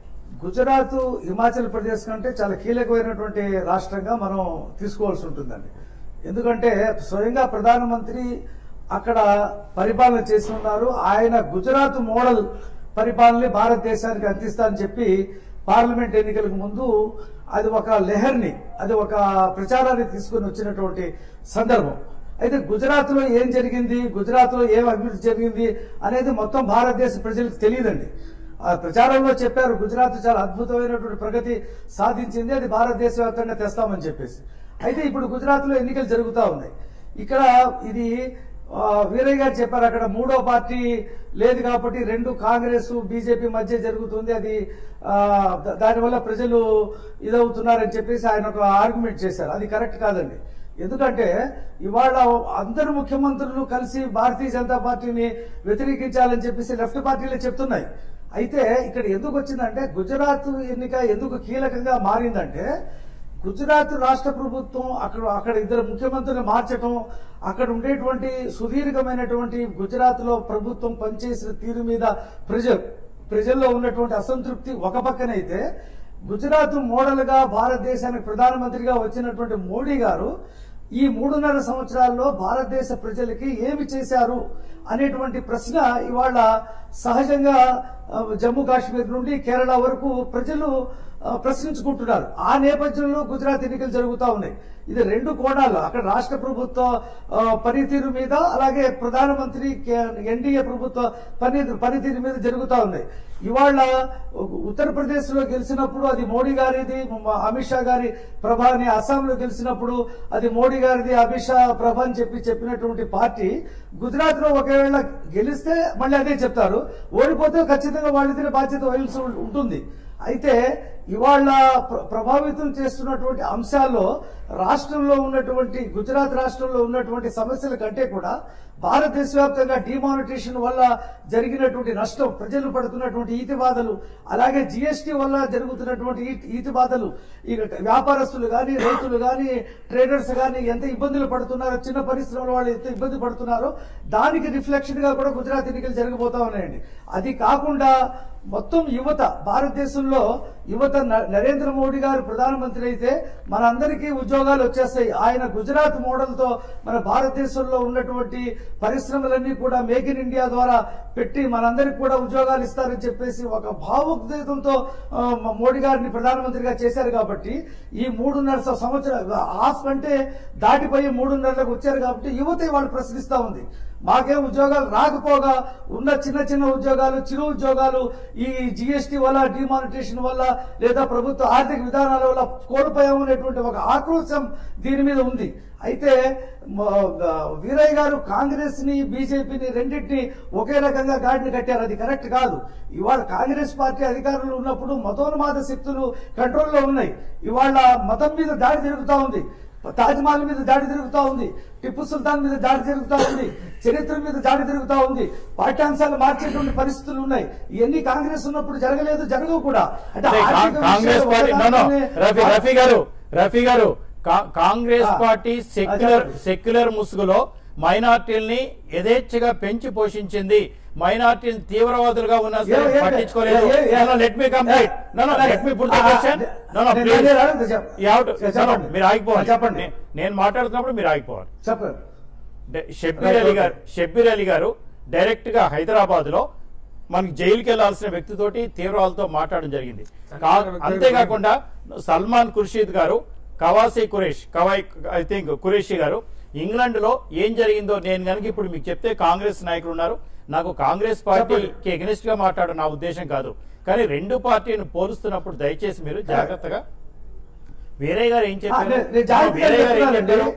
గుజరాత్ హిమాచల్ ప్రదేశ్ కంటే చాలా కీలకమైనటువంటి రాష్ట్రంగా మనం తీసుకోవాల్సి ఉంటుందండి ఎందుకంటే స్వయంగా ప్రధానమంత్రి అక్కడ పరిపాలన చేసి ఉన్నారు ఆయన గుజరాత్ మోడల్ పరిపాలనని భారతదేశానికి అందిస్తా అని చెప్పి పార్లమెంట్ ఎన్నికలకు ముందు అది ఒక లెహర్ని అది ఒక ప్రచారాన్ని తీసుకుని వచ్చినటువంటి సందర్భం అయితే గుజరాత్ లో ఏం జరిగింది గుజరాత్ లో ఏం అభివృద్ధి జరిగింది అనేది మొత్తం భారతదేశ ప్రజలకు తెలియదండి ఆ ప్రచారంలో చెప్పారు గుజరాత్ చాలా అద్భుతమైనటువంటి ప్రగతి సాధించింది అది భారతదేశ వ్యాప్తంగా తెస్తామని చెప్పేసి అయితే ఇప్పుడు గుజరాత్ లో ఎన్నికలు జరుగుతా ఉన్నాయి ఇక్కడ ఇది ఆ, వీరయ్య గారు చెప్పారు అక్కడ మూడో పార్టీ లేదు కాబట్టి రెండు కాంగ్రెస్ బీజేపీ మధ్య జరుగుతుంది అది ఆ, ద- దానివల్ల ప్రజలు ఇదవుతున్నారని చెప్పేసి ఆయన ఒక ఆర్గ్యుమెంట్ చేశారు అది కరెక్ట్ కాదండి ఎందుకంటే ఇవాళ అందరు ముఖ్యమంత్రులు కలిసి భారతీయ జనతా పార్టీని వ్యతిరేకించాలని చెప్పేసి లెఫ్ట్ పార్టీలే చెప్తున్నాయి అయితే ఇక్కడ ఎందుకు వచ్చిందంటే గుజరాత్ ఎన్నిక ఎందుకు కీలకంగా మారిందంటే గుజరాత్ రాష్ట్ర ప్రభుత్వం అక్కడ అక్కడ ఇద్దరు ముఖ్యమంత్రులు మార్చటం అక్కడ ఉండేటువంటి సుదీర్ఘమైనటువంటి గుజరాత్ లో ప్రభుత్వం పనిచేసిన తీరు మీద ప్రజ ప్రజల్లో ఉన్నటువంటి అసంతృప్తి ఒక పక్కనైతే గుజరాత్ మోడల్ గా భారతదేశానికి ప్రధానమంత్రిగా వచ్చినటువంటి మోడీ గారు ఈ మూడున్నర సంవత్సరాల్లో భారతదేశ ప్రజలకి ఏమి చేశారు అనేటువంటి ప్రశ్న ఇవాళ సహజంగా ఆ, జమ్మూ కాశ్మీర్ నుండి కేరళ వరకు ప్రజలు ఆ, ప్రశ్నించుకుంటున్నారు ఆ నేపథ్యంలో గుజరాత్ ఎన్నికలు జరుగుతూ ఉన్నాయి ఇది రెండు కోణాలు అక్కడ రాష్ట్ర ప్రభుత్వ ఆ, పనితీరు మీద అలాగే ప్రధానమంత్రి ఎన్డీఏ ప్రభుత్వ పని పనితీరు మీద జరుగుతూ ఉన్నాయి ఇవాళ ఉత్తరప్రదేశ్ లో గెలిచినప్పుడు అది మోడీ గారిది మ- అమిత్ షా గారి ప్రభ అని అస్సాంలో గెలిచినప్పుడు అది మోడీ గారిది అమిత్ షా ప్రభ అని చెప్పి చెప్పినటువంటి పార్టీ గుజరాత్ లో ఒకవేళ గెలిస్తే మళ్ళీ అదే చెప్తారు ఓడిపోతే ఖచ్చితంగా వాళ్ళిద్దరి బాధ్యత వహించి ఉంటుంది అయితే ఇవాళ ప్ర- ప్రభావితం చేస్తున్నటువంటి అంశాల్లో రాష్ట్రంలో ఉన్నటువంటి గుజరాత్ రాష్ట్రంలో ఉన్నటువంటి సమస్యల కంటే కూడా భారతదేశ వ్యాప్తంగా డిమానిటేషన్ వల్ల జరిగినటువంటి నష్టం ప్రజలు పడుతున్నటువంటి ఈతి బాధలు అలాగే జిఎస్టీ వల్ల జరుగుతున్నటువంటి ఈ- ఈతి బాధలు ఇక వ్యాపారస్తులు కానీ రైతులు కానీ ట్రేడర్స్ కానీ ఎంత ఇబ్బందులు పడుతున్నారో చిన్న పరిశ్రమల వాళ్ళు ఎంత ఇబ్బంది పడుతున్నారో దానికి రిఫ్లెక్షన్ గా కూడా గుజరాత్ ఎన్నికలు జరగబోతా ఉన్నాయండి అది కాకుండా మొత్తం యువత భారతదేశంలో యువత న- నరేంద్ర మోడీ గారు ప్రధానమంత్రి అయితే మనందరికీ ఉద్యోగాలు వచ్చేస్తాయి ఆయన గుజరాత్ మోడల్ తో మన భారతదేశంలో ఉన్నటువంటి పరిశ్రమలన్నీ కూడా మేక్ ఇన్ ఇండియా ద్వారా పెట్టి మనందరికి కూడా ఉద్యోగాలు ఇస్తారని చెప్పేసి ఒక భావోద్వేగంతో ఆ, మ- మోడీ గారిని ప్రధానమంత్రిగా చేశారు కాబట్టి ఈ మూడున్నర స- సంవత్సరాలు హాఫ్ కంటే దాటిపోయి మూడున్నరలకు వచ్చారు కాబట్టి యువత వాళ్ళు ప్రశ్నిస్తా ఉంది మాకేం ఉద్యోగాలు రాకపోగా ఉన్న చిన్న చిన్న ఉద్యోగాలు చిరు ఉద్యోగాలు ఈ జిఎస్టీ వల్ల డిమానిటేషన్ వల్ల లేదా ప్రభుత్వ ఆర్థిక విధానాల వల్ల కోల్పోయామనేటువంటి ఒక ఆక్రోశం దీని మీద ఉంది అయితే మ- ఆ, వీరయ్య గారు కాంగ్రెస్ ని బీజేపీని రెండింటిని ఒకే రకంగా గాడిని కట్టారు అది కరెక్ట్ కాదు ఇవాళ కాంగ్రెస్ పార్టీ అధికారంలో ఉన్నప్పుడు మతోన్మాద శక్తులు కంట్రోల్లో ఉన్నాయి ఇవాళ మతం మీద దాడి జరుగుతా ఉంది తాజ్మహల్ మీద దాడి జరుగుతా ఉంది టిప్పు సుల్తాన్ మీద దాడి జరుగుతా ఉంది చరిత్ర మీద దాడి జరుగుతా ఉంది పాఠ్యాంశాలు మార్చేటువంటి పరిస్థితులు ఉన్నాయి ఇవన్నీ కాంగ్రెస్ ఉన్నప్పుడు జరగలేదు జరగవు కూడా అంటే అంటే కా- ఆర్థిక కాంగ్రెస్ విషయాలు పార్టీ నో, నో. ఒకదానితోనే- రఫీ రఫీ గారు రఫీ గారు కా- కాంగ్రెస్ ఆ, పార్టీ ఆ, సెక్యులర్ చెప్పండి. సెక్యులర్ ముసుగులో మైనార్టీల్ని యథేచ్ఛగా పెంచి పోషించింది మైనార్టీలు తీవ్రవాదులుగా ఉన్నా సరే ఏ- ఏ- పట్టించుకోలేదు ఏ- ఏ- ఏ- let me complete no no let me put the ఆ, క్వశ్చన్ నో నో నేను- ప్లీజ్ నేను అడుగుతా, చెప్- చెప్పండి. మీరు ఆగిపోవాలి చెప్పండి. నే- నేను మాట్లాడుతున్నప్పుడు మీరు ఆగిపోవాలి చెప్పండి డే- షబ్బీర్ అలీ గారు షబ్బీర్ అలీ గారు డైరెక్ట్ గా హైదరాబాద్ లో మనకి జైలుకి వెళ్లాల్సిన వ్యక్తితోటి తీవ్రవాదులతో మాట్లాడడం జరిగింది కా- అంతేకాకుండా సల్మాన్ ఖుర్షీద్ గారు కవాసి కురేష్ కవాయ్ ఐ థింక్ కురేషి గారు ఇంగ్లాండ్ లో ఏం జరిగిందో నేను కనుక ఇప్పుడు మీకు చెప్తే కాంగ్రెస్ నాయకులు ఉన్నారు నాకు కాంగ్రెస్ పార్టీకి ఎగనిస్ట్ గా మాట్లాడడం నా ఉద్దేశం కాదు కానీ రెండు పార్టీలను పోలుస్తున్నప్పుడు దయచేసి మీరు జాగ్రత్తగా వేరే గారు ఏం ఆ, చెప్పారు నేను- నేను జాగ్రత్తగా వేరే గారు ఏం చెప్తున్నానండి. చెప్పారు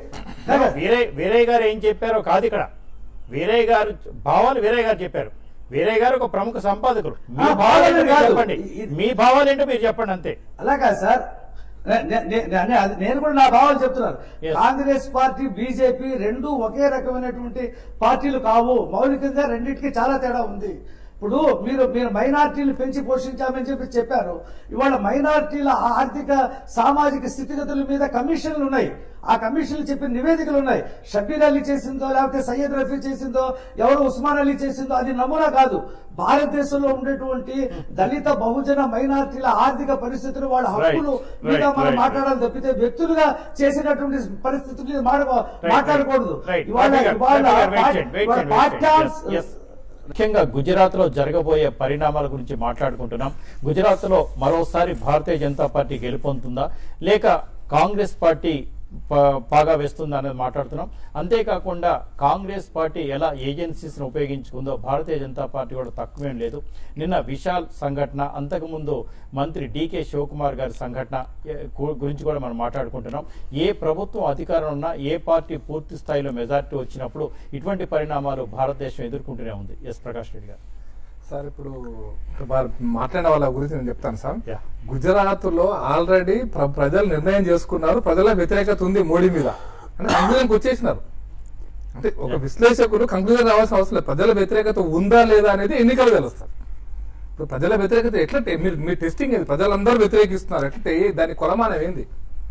కాదు. వీరే వీరయ్య గారు ఏం చెప్పారో కాదు ఇక్కడ వీరయ్య గారు భావాలు వీరయ్య గారు చెప్పారు వీరయ్య గారు ఒక ప్రముఖ సంపాదకులు మీ ఆ, భావాలు ఏంటో మీరు కాదు. చెప్పండి ఈ- మీ భావాలు ఏంటో మీరు చెప్పండి అంతే అలా కాదు సార్ నే- నే- నే- నే- అది నేను కూడా నా భావాలు చెప్తున్నాను Yes. కాంగ్రెస్ పార్టీ బీజేపీ రెండు ఒకే రకమైనటువంటి పార్టీలు కావు మౌలికంగా రెండింటికి చాలా తేడా ఉంది ఇప్పుడు మీరు మీరు మైనార్టీలు పెంచి పోషించామని చెప్పి చెప్పారు ఇవాళ మైనార్టీల ఆర్థిక సామాజిక స్థితిగతుల మీద కమిషన్లు ఉన్నాయి ఆ కమిషన్లు చెప్పిన నివేదికలు ఉన్నాయి షబ్బీర్ అలీ చేసిందో లేకపోతే సయ్యద్ రఫీ చేసిందో ఎవరు ఉస్మాన్ అలీ చేసిందో అది నమూనా కాదు భారతదేశంలో ఉండేటువంటి దళిత బహుజన మైనార్టీల ఆర్థిక పరిస్థితులు వాళ్ళ హక్కులు Right, మీద right, మనం right. మాట్లాడాలి తప్పితే వ్యక్తులుగా చేసినటువంటి పరిస్థితుల మీద మాట్లాడ- Right, మాట్లాడకూడదు right. ఇవాళ Ravi గారు, ఇవాళ Ravi గారు, wait పార్ట్- చేయండి, wait ఇవాళ చేయండి, wait పాఠ్యాంశ చేయండి. Yes, yes. ముఖ్యంగా గుజరాత్ లో జరగబోయే పరిణామాల గురించి మాట్లాడుకుంటున్నాం గుజరాత్ లో మరోసారి భారతీయ జనతా పార్టీ గెలుపొందుతుందా లేక కాంగ్రెస్ పార్టీ ప- పాగా వేస్తుందా అనేది మాట్లాడుతున్నాం అంతేకాకుండా కాంగ్రెస్ పార్టీ ఎలా ఏజెన్సీస్ ను ఉపయోగించుకుందో భారతీయ జనతా పార్టీ కూడా తక్కువేం లేదు నిన్న విశాల్ సంఘటన అంతకుముందు మంత్రి డీకే శివకుమార్ గారి సంఘటన ఏ, గు- గురించి కూడా మనం మాట్లాడుకుంటున్నాం ఏ ప్రభుత్వం అధికారం ఉన్నా ఏ పార్టీ పూర్తి స్థాయిలో మెజార్టీ వచ్చినప్పుడు ఇటువంటి పరిణామాలు భారతదేశం ఎదుర్కొంటూనే ఉంది ఎస్ ప్రకాష్ రెడ్డి గారు సార్ ఇప్పుడు వారు మాట్లాడిన వాళ్ళ గురించి నేను చెప్తాను సార్ Yeah. గుజరాత్ లో ఆల్రెడీ ప్ర- ప్రజలు నిర్ణయం చేసుకున్నారు ప్రజల వ్యతిరేకత ఉంది మోడీ మీద అంటే కంక్లూజన్కి వచ్చేసినారు అంటే ఒక విశ్లేషకుడు కంక్లూజన్ రావాల్సిన అవసరం లేదు ప్రజల వ్యతిరేకత ఉందా లేదా అనేది ఎన్నికలు తెలుస్తారు ఇప్పుడు ప్రజల వ్యతిరేకత ఎట్లా టే- మీరు మీ టెస్టింగ్ ఏది ప్రజలందరూ వ్యతిరేకిస్తున్నారు ఎట్లా ఏ- దాని కొలమానం ఏంది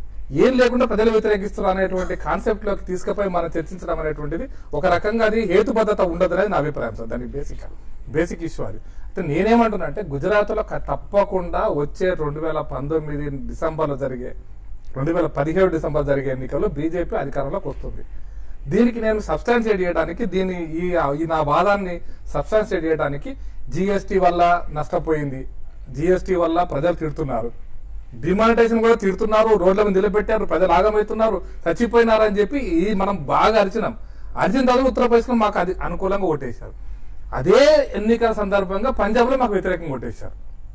ఏం లేకుండా ప్రజలు వ్యతిరేకిస్తున్నారు అనేటువంటి కాన్సెప్ట్ లోకి తీసుకుపోయి మనం చర్చించడం అనేటువంటిది ఒక రకంగా అది హేతుబద్ధత ఉండదు అనేది నా అభిప్రాయం సార్ దానికి బేసిక్ బేసిక్ ఇష్యూ అది అయితే నేనేమంటున్నా అంటే గుజరాత్ లో తప్పకుండా వచ్చే రెండు వేల పంతొమ్మిది డిసెంబర్ లో జరిగే రెండు వేల పదిహేడు డిసెంబర్ జరిగే ఎన్నికల్లో బీజేపీ అధికారంలోకి వస్తుంది దీనికి నేను సబ్స్టాన్షియేట్ చేయడానికి దీని ఈ ఈ నా వాదాన్ని సబ్స్టాన్షియేట్ చేయడానికి జిఎస్టీ వల్ల నష్టపోయింది జిఎస్టీ వల్ల ప్రజలు తిడుతున్నారు డిమానిటైజేషన్ కూడా తిడుతున్నారు రోడ్ల మీద నిలబెట్టారు ప్రజలు ఆగమవుతున్నారు చచ్చిపోయినారు అని చెప్పి ఈ మనం బాగా అరిచినాం అరిచిన తర్వాత ఉత్తరప్రదేశ్ లో మాకు అది అనుకూలంగా ఓటేశారు అదే ఎన్నికల సందర్భంగా పంజాబ్ లో మాకు వ్యతిరేకంగా ఓటేశారు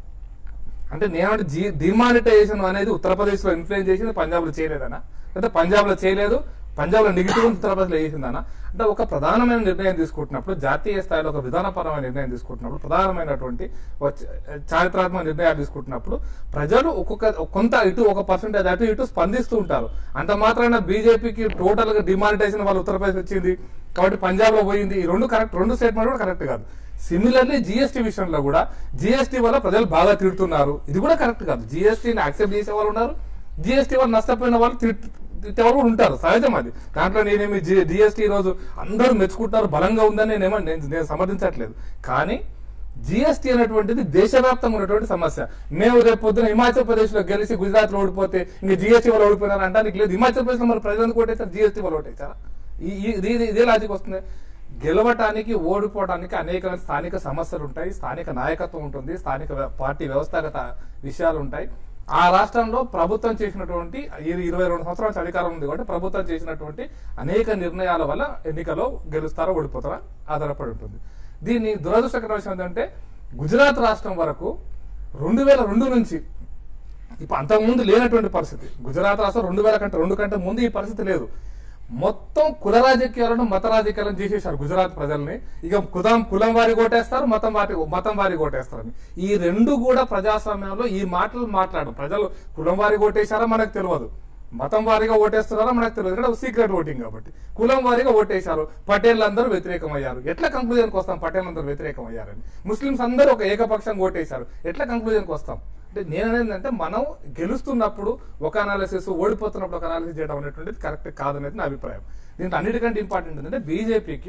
అంటే నేనంటే జీ డిమానిటైజేషన్ అనేది ఉత్తరప్రదేశ్ లో ఇన్ఫ్లుయెన్స్ చేసింది పంజాబ్ లో చేయలేదనా లేదా పంజాబ్ లో చేయలేదు పంజాబ్ లో నెగిటివ్ ఉత్తరప్రదేశ్ లో చేసిందనా అంటే ఒక ప్రధానమైన నిర్ణయం తీసుకుంటున్నప్పుడు జాతీయ స్థాయిలో ఒక విధానపరమైన నిర్ణయం తీసుకుంటున్నప్పుడు ప్రధానమైనటువంటి ఒక చ- చారిత్రాత్మక నిర్ణయాలు తీసుకుంటున్నప్పుడు ప్రజలు ఒక్కొక్క కొంత ఇటు ఒక పర్సెంటేజ్ అటు ఇటు స్పందిస్తూ ఉంటారు అంత మాత్రాన బీజేపీకి టోటల్ గా డిమానిటైజేషన్ వాళ్ళు ఉత్తరప్రదేశ్ వచ్చింది కాబట్టి పంజాబ్ లో పోయింది ఈ రెండు కరెక్ట్ రెండు స్టేట్మెంట్ కూడా కరెక్ట్ కాదు సిమిలర్లీ జిఎస్టీ విషయంలో కూడా జిఎస్టీ వల్ల ప్రజలు బాగా తిడుతున్నారు ఇది కూడా కరెక్ట్ కాదు జిఎస్టీని యాక్సెప్ట్ చేసే వాళ్ళు ఉన్నారు జిఎస్టీ వల్ల నష్టపోయిన వాళ్ళు తిట్- తిట్టేవాళ్ళు కూడా ఉంటారు సహజం అది దాంట్లో నేనేమి జిఎస్టీ ఈ రోజు అందరూ మెచ్చుకుంటారు బలంగా ఉందని నేనేమో నేను నేను సమర్థించట్లేదు కానీ జిఎస్టీ అనేటువంటిది దేశవ్యాప్తంగా ఉన్నటువంటి సమస్య మేము రేపు పొద్దున హిమాచల్ ప్రదేశ్ లో గెలిచి గుజరాత్ లో ఓడిపోతే ఇంక జిఎస్టీ వల్ల ఓడిపోయినారు అంటానికి లేదు హిమాచల్ ప్రదేశ్ లో మరి ప్రజలు ఎందుకు ఓటేస్తారు జిఎస్టీ వల్ల ఓటేస్తారా ఈ- ఈ- ఇది ఇది- ఇదే లాజిక్ వస్తుంది గెలవటానికి ఓడిపోవడానికి అనేక స్థానిక సమస్యలు ఉంటాయి స్థానిక నాయకత్వం ఉంటుంది స్థానిక వ్య- పార్టీ వ్యవస్థాగత విషయాలు ఉంటాయి ఆ రాష్ట్రంలో ప్రభుత్వం చేసినటువంటి ఈ- ఇరవై రెండు సంవత్సరాల నుంచి అధికారం ఉంది కాబట్టి ప్రభుత్వం చేసినటువంటి అనేక నిర్ణయాల వల్ల ఎన్నికలో గెలుస్తారో ఓడిపోతారో ఆధారపడి ఉంటుంది దీన్ని దురదృష్టకర విషయం ఏంటంటే గుజరాత్ రాష్ట్రం వరకు రెండు వేల రెండు నుంచి ఇప్పుడు అంతకుముందు లేనటువంటి పరిస్థితి గుజరాత్ రాష్ట్రం రెండు వేల కంటే రెండు కంటే ముందు ఈ పరిస్థితి లేదు మొత్తం కుల రాజకీయాలను మత రాజకీయాలను చేసేశారు గుజరాత్ ప్రజల్ని ఇక కులం కులం వారి కొట్టేస్తారు మతం వారి మతం వారి కొట్టేస్తారు ఈ రెండు కూడా ప్రజాస్వామ్యంలో ఈ మాటలు మాట్లాడు ప్రజలు కులం వారి కొట్టేశారా మనకు తెలియదు మతం వారిగా ఓటేస్తున్నారా మనకు తెలియదు ఇక్కడ సీక్రెట్ ఓటింగ్ కాబట్టి కులం వారిగా ఓటేశారు పటేల్ అందరూ వ్యతిరేకమయ్యారు ఎట్లా కంక్లూజన్కి వస్తాం పటేల్ అందరూ వ్యతిరేకమయ్యారని ముస్లింస్ అందరూ ఒక ఏకపక్షంగా ఓటేశారు ఎట్లా కంక్లూజన్కి వస్తాం అంటే నేను అనేది అంటే మనం గెలుస్తున్నప్పుడు ఒక అనాలిసిస్ ఓడిపోతున్నప్పుడు ఒక అనాలిసిస్ చేయడం అనేటువంటిది కరెక్ట్ కాదనేది నా అభిప్రాయం దీంట్లో అన్నిటికంటే ఇంపార్టెంట్ ఏంటంటే బీజేపీకి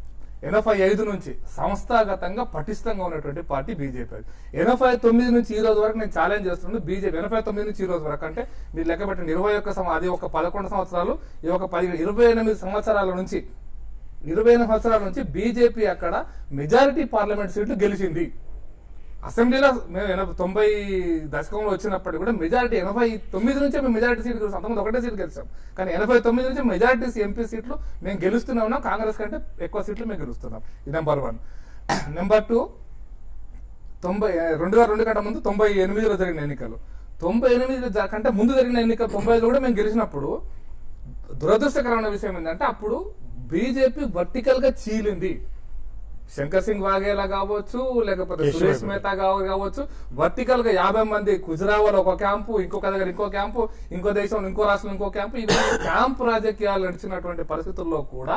ఎనభై ఐదు నుంచి సంస్థాగతంగా పటిష్టంగా ఉన్నటువంటి పార్టీ బీజేపీ ఎనభై తొమ్మిది నుంచి ఈ రోజు వరకు నేను ఛాలెంజ్ చేస్తున్నాను బీజేపీ ఎనభై తొమ్మిది నుంచి ఈ రోజు వరకు అంటే మీరు లెక్క పెట్టండి ఇరవై ఒక్క సం- అది ఒక పదకొండు సంవత్సరాలు ఇది ఒక పది ఇరవై ఎనిమిది సంవత్సరాల నుంచి ఇరవై ఎనిమిది సంవత్సరాల నుంచి బీజేపీ అక్కడ మెజారిటీ పార్లమెంట్ సీట్లు గెలిచింది అసెంబ్లీలో మేము ఎనభై తొంభై దశకంలో వచ్చినప్పటికీ కూడా మెజారిటీ ఎనభై తొమ్మిది నుంచే మేము మెజారిటీ సీట్లు గెలుస్తాం అంతకుముందు ఒకటే సీట్లు గెలిచాం కానీ ఎనభై తొమ్మిది నుంచి మెజారిటీ ఎంపీ సీట్లు మేము గెలుస్తూనే ఉన్నాం కాంగ్రెస్ కంటే ఎక్కువ సీట్లు మేము గెలుస్తున్నాం ఇది నెంబర్ వన్ నెంబర్ టూ తొంభై రెండు వేల రెండు కంటే ముందు తొంభై ఎనిమిదిలో జరిగిన ఎన్నికలు తొంభై ఎనిమిది జ- కంటే ముందు జరిగిన ఎన్నికలు తొంభై ఐదులో కూడా మేము గెలిచినప్పుడు దురదృష్టకరమైన విషయం ఏంటంటే అప్పుడు బీజేపీ వర్టికల్ గా చీలింది శంకర్ సింగ్ వాఘేలా కావచ్చు లేకపోతే కేశవ్ సురేష్ రెడ్డి. మెహతా కావ- కావచ్చు వర్టికల్ గా యాభై మంది గుజరావాలో ఒక క్యాంపు ఇంకొక దగ్గర ఇంకో క్యాంపు ఇంకో దేశంలో ఇంకో రాష్ట్రంలో ఇంకో క్యాంపు ఇవి క్యాంపు రాజకీయాలు నడిచినటువంటి పరిస్థితుల్లో కూడా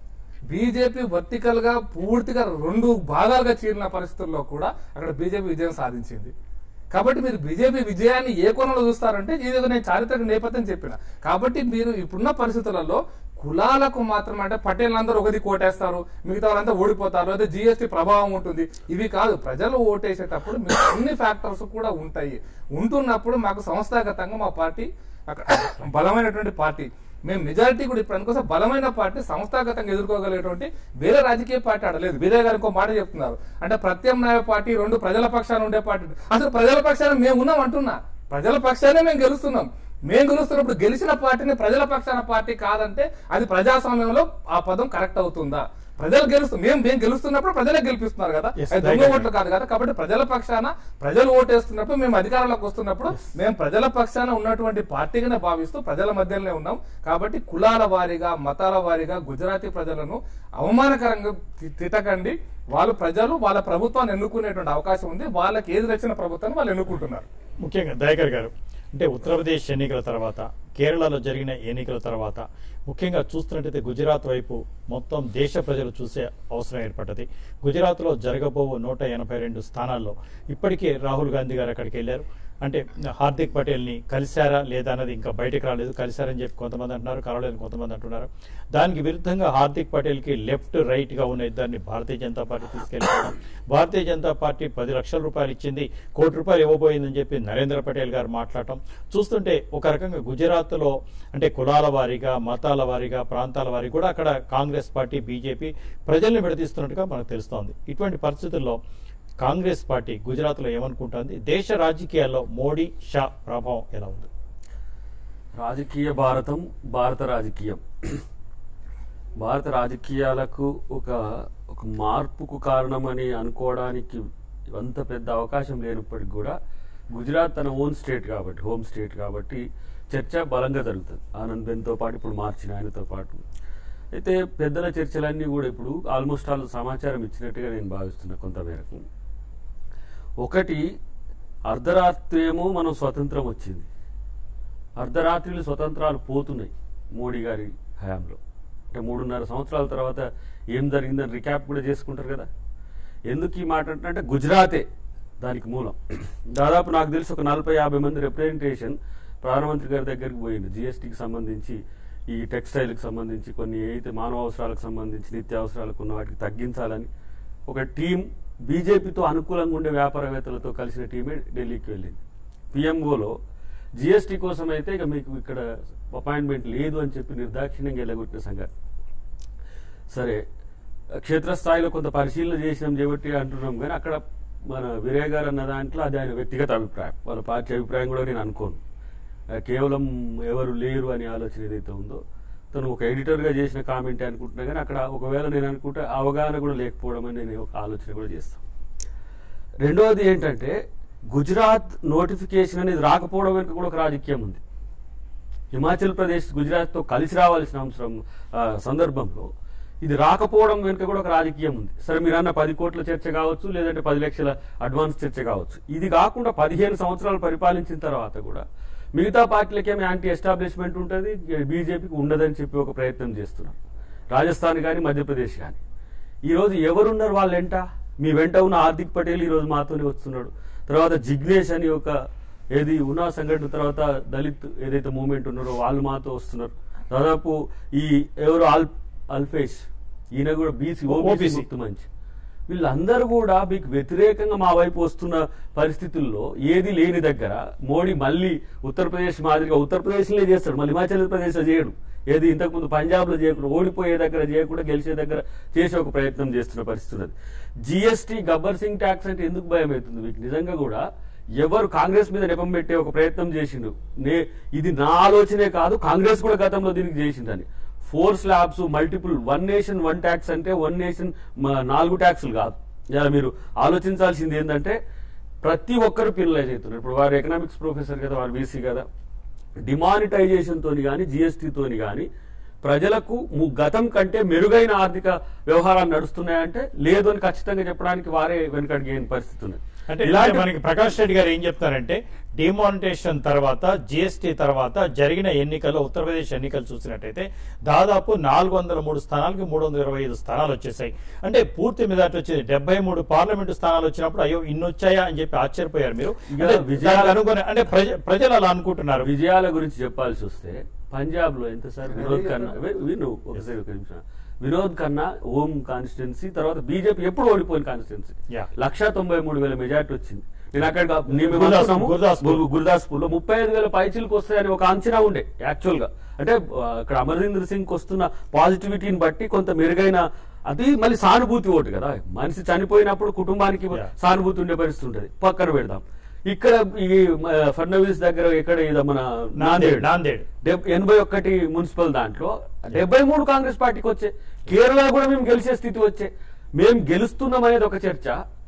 బీజేపీ వర్టికల్ గా పూర్తిగా రెండు భాగాలుగా చీలిన పరిస్థితుల్లో కూడా అక్కడ బీజేపీ విజయం సాధించింది కాబట్టి మీరు బీజేపీ విజయాన్ని ఏ కోణంలో చూస్తారంటే ఇదేదో నేను చారిత్రక నేపథ్యం చెప్పిన కాబట్టి మీరు ఇప్పుడున్న పరిస్థితులలో కులాలకు మాత్రమే అంటే పటేళ్ళందరూ ఒకది కోటేస్తారు మిగతా వాళ్ళంతా ఓడిపోతారు అదే జిఎస్టీ ప్రభావం ఉంటుంది ఇవి కాదు ప్రజలు ఓటేసేటప్పుడు మీకు అన్ని ఫ్యాక్టర్స్ కూడా ఉంటాయి ఉంటున్నప్పుడు మాకు సంస్థాగతంగా మా పార్టీ అక్కడ బలమైనటువంటి పార్టీ మేము మెజారిటీ కూడా ఇప్పుడు అనుకోసం బలమైన పార్టీ సంస్థాగతంగా ఎదుర్కోగలిగేటువంటి వేరే రాజకీయ పార్టీ ఆడలేదు వీరే గారు ఇంకో మాట చెప్తున్నారు అంటే ప్రత్యామ్నాయ పార్టీ రెండు ప్రజల పక్షాన ఉండే పార్టీ అసలు ప్రజల పక్షాన మేము ఉన్నాం అంటున్నా ప్రజల పక్షానే మేము గెలుస్తున్నాం మేము గెలుస్తున్నప్పుడు గెలిచిన పార్టీని ప్రజల పక్షాన పార్టీ కాదంటే అది ప్రజాస్వామ్యంలో ఆ పదం కరెక్ట్ అవుతుందా ప్రజలు గెలుస్తు మేము మేము గెలుస్తున్నప్పుడు ప్రజలే గెలిపిస్తున్నారు కదా Yes, అది దొంగ right. ఓట్లు కాదు కదా కాబట్టి ప్రజల పక్షాన ప్రజలు ఓటేస్తున్నప్పుడు మేము అధికారంలోకి వస్తున్నప్పుడు మేము ప్రజల పక్షాన ఉన్నటువంటి పార్టీగానే భావిస్తూ ప్రజల మధ్యలోనే ఉన్నాం కాబట్టి కులాల వారీగా మతాల వారీగా గుజరాతీ ప్రజలను అవమానకరంగా తి- తిట్టకండి వాళ్ళు ప్రజలు వాళ్ళ ప్రభుత్వాన్ని ఎన్నుకునేటువంటి అవకాశం ఉంది వాళ్ళకి ఏది నచ్చిన ప్రభుత్వాన్ని వాళ్ళు ఎన్నుకుంటున్నారు ముఖ్యంగా దయాకర్ గారు అంటే ఉత్తరప్రదేశ్ ఎన్నికల తర్వాత కేరళలో జరిగిన ఎన్నికల తర్వాత ముఖ్యంగా చూస్తున్నట్టయితే గుజరాత్ వైపు మొత్తం దేశ ప్రజలు చూసే అవసరం ఏర్పడ్డది గుజరాత్లో జరగబోవు నూట ఎనభై రెండు స్థానాల్లో ఇప్పటికే రాహుల్ గాంధీ గారు అక్కడికి వెళ్ళారు అంటే హార్దిక్ పటేల్ని కలిశారా లేదా అన్నది ఇంకా బయటకు రాలేదు కలిశారని చెప్పి కొంతమంది అంటున్నారు కలవలేదని కొంతమంది అంటున్నారు దానికి విరుద్ధంగా హార్దిక్ పటేల్కి లెఫ్ట్ రైట్ గా ఉన్న ఇద్దరిని భారతీయ జనతా పార్టీ తీసుకెళ్ళిపోవడం భారతీయ జనతా పార్టీ పది లక్షల రూపాయలు ఇచ్చింది కోటి రూపాయలు ఇవ్వబోయిందని చెప్పి నరేంద్ర పటేల్ గారు మాట్లాడటం చూస్తుంటే ఒక రకంగా గుజరాత్లో అంటే కులాల వారీగా మతాల వారీగా ప్రాంతాల వారీగా కూడా అక్కడ కాంగ్రెస్ పార్టీ బీజేపీ ప్రజల్ని విడదీస్తున్నట్టుగా మనకు తెలుస్తోంది ఇటువంటి పరిస్థితుల్లో కాంగ్రెస్ పార్టీ గుజరాత్లో ఏమనుకుంటుంది దేశ రాజకీయాల్లో మోడీ షా ప్రభావం ఎలా ఉంది రాజకీయ భారతం భారత రాజకీయం భారత రాజకీయాలకు ఒక ఒక మార్పుకు కారణమని అనుకోవడానికి అంత పెద్ద అవకాశం లేనప్పటికీ కూడా గుజరాత్ తన ఓన్ స్టేట్ కాబట్టి హోమ్ స్టేట్ కాబట్టి చర్చ బలంగా జరుగుతుంది ఆనంద్ బెన్తో పాటు ఇప్పుడు మార్చిన ఆయనతో పాటు అయితే పెద్దల చర్చలన్నీ కూడా ఇప్పుడు ఆల్మోస్ట్ ఆల్ సమాచారం ఇచ్చినట్టుగా నేను భావిస్తున్నా కొంతమేరకు ఒకటి అర్ధరాత్రి ఏమో మనం స్వతంత్రం వచ్చింది అర్ధరాత్రిలు స్వతంత్రాలు పోతున్నాయి మోడీ గారి హయాంలో అంటే మూడున్నర సంవత్సరాల తర్వాత ఏం జరిగిందని రికాప్ కూడా చేసుకుంటారు కదా ఎందుకు ఈ మాట అంటే గుజరాతే దానికి మూలం దాదాపు నాకు తెలిసి ఒక నలభై యాభై మంది రిప్రజెంటేషన్ ప్రధానమంత్రి గారి దగ్గరికి పోయింది జిఎస్టీకి సంబంధించి ఈ టెక్స్టైల్కి సంబంధించి కొన్ని ఏదైతే మానవ అవసరాలకు సంబంధించి నిత్య అవసరాలకు ఉన్న వాటికి తగ్గించాలని ఒక టీం బీజేపీతో అనుకూలంగా ఉండే వ్యాపారవేత్తలతో కలిసిన టీమే ఢిల్లీకి వెళ్ళింది పిఎంఓలో జిఎస్టీ కోసం అయితే ఇక మీకు ఇక్కడ అపాయింట్మెంట్ లేదు అని చెప్పి నిర్దాక్షిణ్యంగా వెళ్ళగొట్టిన సంగతి సరే క్షేత్రస్థాయిలో కొంత పరిశీలన చేసినాం చేపట్టి అంటున్నాం కానీ అక్కడ మన వినయ్ గారు అన్న దాంట్లో అది ఆయన వ్యక్తిగత అభిప్రాయం వాళ్ళ పార్టీ అభిప్రాయం కూడా నేను అనుకోను ఆ, కేవలం ఎవరు లేరు అనే ఆలోచన ఏదైతే ఉందో తను ఒక ఎడిటర్గా చేసిన కామెంట్ అనుకుంటున్నా కానీ అక్కడ ఒకవేళ నేను అనుకుంటే అవగాహన కూడా లేకపోవడం అని నేను ఒక ఆలోచన కూడా చేస్తాను రెండవది ఏంటంటే గుజరాత్ నోటిఫికేషన్ అనేది రాకపోవడం వెనుక కూడా ఒక రాజకీయం ఉంది హిమాచల్ ప్రదేశ్ గుజరాత్తో కలిసి రావాల్సిన అవసరం ఆ, సందర్భంలో ఇది రాకపోవడం వెనుక కూడా ఒక రాజకీయం ఉంది సరే మీరు అన్న పది కోట్ల చర్చ కావచ్చు లేదంటే పది లక్షల అడ్వాన్స్ చర్చ కావచ్చు ఇది కాకుండా పదిహేను సంవత్సరాలు పరిపాలించిన తర్వాత కూడా మిగతా పార్టీలకేమో యాంటీ ఎస్టాబ్లిష్మెంట్ ఉంటుంది బీజేపీకి ఉండదని చెప్పి ఒక ప్రయత్నం చేస్తున్నారు రాజస్థాన్ కానీ మధ్యప్రదేశ్ కానీ ఈ రోజు ఎవరున్నారు వాళ్ళ వెంట మీ వెంట ఉన్న హార్దిక్ పటేల్ ఈ రోజు మాతోనే వస్తున్నాడు తర్వాత జిగ్నేష్ అని ఒక ఏది ఉన్నా సంఘటన తర్వాత దళిత్ ఏదైతే మూవ్మెంట్ ఉన్నారో వాళ్ళు మాతో వస్తున్నారు దాదాపు ఈ ఎవరు అల్ అల్ఫేష్ ఈయన కూడా బీసీ ఓబీసీ OBC. మంచి వీళ్ళందరూ కూడా మీకు వ్యతిరేకంగా మా వైపు వస్తున్న పరిస్థితుల్లో ఏది లేని దగ్గర మోడీ మళ్ళీ ఉత్తరప్రదేశ్ మాదిరిగా ఉత్తరప్రదేశ్లో చేస్తాడు మళ్ళీ హిమాచల్ ప్రదేశ్లో చేయడు ఏది ఇంతకుముందు పంజాబ్లో చేయకుండా ఓడిపోయే దగ్గర చేయకుండా గెలిచే దగ్గర చేసే ఒక ప్రయత్నం చేస్తున్న పరిస్థితి ఉన్నది జిఎస్టీ గబ్బర్ సింగ్ ట్యాక్స్ అంటే ఎందుకు భయం అవుతుంది మీకు నిజంగా కూడా ఎవరు కాంగ్రెస్ మీద నెపం పెట్టే ఒక ప్రయత్నం చేసిండు నే ఇది నా ఆలోచనే కాదు కాంగ్రెస్ కూడా గతంలో దీనికి చేసిందని four slabs multiple one nation one tax అంటే వన్ నేషన్ నాలుగు ట్యాక్సులు కాదు ఇలా మీరు ఆలోచించాల్సింది ఏంటంటే ప్రతి ఒక్కరు పిల్లలైజ్ అవుతున్నారు ఇప్పుడు వారు ఎకనామిక్స్ ప్రొఫెసర్ కదా వారు బీసీ కదా డిమానిటైజేషన్ తోని కానీ జిఎస్టీ తోని కానీ ప్రజలకు ము- గతం కంటే మెరుగైన ఆర్థిక వ్యవహారాలు నడుస్తున్నాయంటే లేదు అని ఖచ్చితంగా చెప్పడానికి వారే వెనుకడిగే పరిస్థితి ఉంది అంటే ఇలాంటి మనకి ప్రకాష్ రెడ్డి గారు ఏం చెప్తారంటే డిమానిటేషన్ తర్వాత జిఎస్టీ తర్వాత జరిగిన ఎన్నికల్లో ఉత్తరప్రదేశ్ ఎన్నికలు చూసినట్టయితే దాదాపు నాలుగు వందల మూడు స్థానాలకి మూడు వందల ఇరవై ఐదు స్థానాలు వచ్చేసాయి అంటే పూర్తి మెజార్టీ వచ్చేది డెబ్బై మూడు పార్లమెంటు స్థానాలు వచ్చినప్పుడు అయ్యో ఇన్ని వచ్చాయా అని చెప్పి ఆశ్చర్యపోయారు మీరు ఇక అంటే విజయాలు- దానికి అనుగుణ అంటే ప్రజ- ప్రజలు అలా అనుకుంటున్నారు విజయాల గురించి చెప్పాల్సి వస్తే పంజాబ్ లో ఎంత సార్ వినోద్ ఖన్నా వి- విను ఒకసారి ఒక నిమిషం వినోద్ ఖన్నా ఓం కాన్స్టిట్యున్సీ తర్వాత బీజేపీ ఎప్పుడు ఓడిపోయిన కాన్స్టిట్యున్సీ Yeah. లక్ష తొంభై మూడు వేల మెజార్టీ వచ్చింది నేను అక్కడ గురుదాస్- గురుదాస్పూర్. గురుదాస్పూర్ లో ముప్పై ఐదు వేల పైచీలకు వస్తాయని ఒక అంచనా ఉండే యాక్చువల్ గా అంటే ఆ, ఇక్కడ అమరీందర్ సింగ్ వస్తున్న పాజిటివిటీని బట్టి కొంత మెరుగైన అది మళ్ళీ సానుభూతి ఓటు కదా మనిషి చనిపోయినప్పుడు కుటుంబానికి Yeah. సానుభూతి ఉండే పరిస్థితి ఉంటుంది పక్కన పెడదాం ఇక్కడ ఈ మ, ఫడ్నవీస్ దగ్గర ఇక్కడ ఇది మన నాందేడ్ నాందేడ్ డెబ్- ఎనభై ఒక్కటి మున్సిపల్ దాంట్లో డెబ్బై మూడు కాంగ్రెస్ పార్టీకి వచ్చే కేరళ కూడా మేము గెలిచే స్థితి వచ్చే మేము గెలుస్తున్నాం అనేది ఒక చర్చ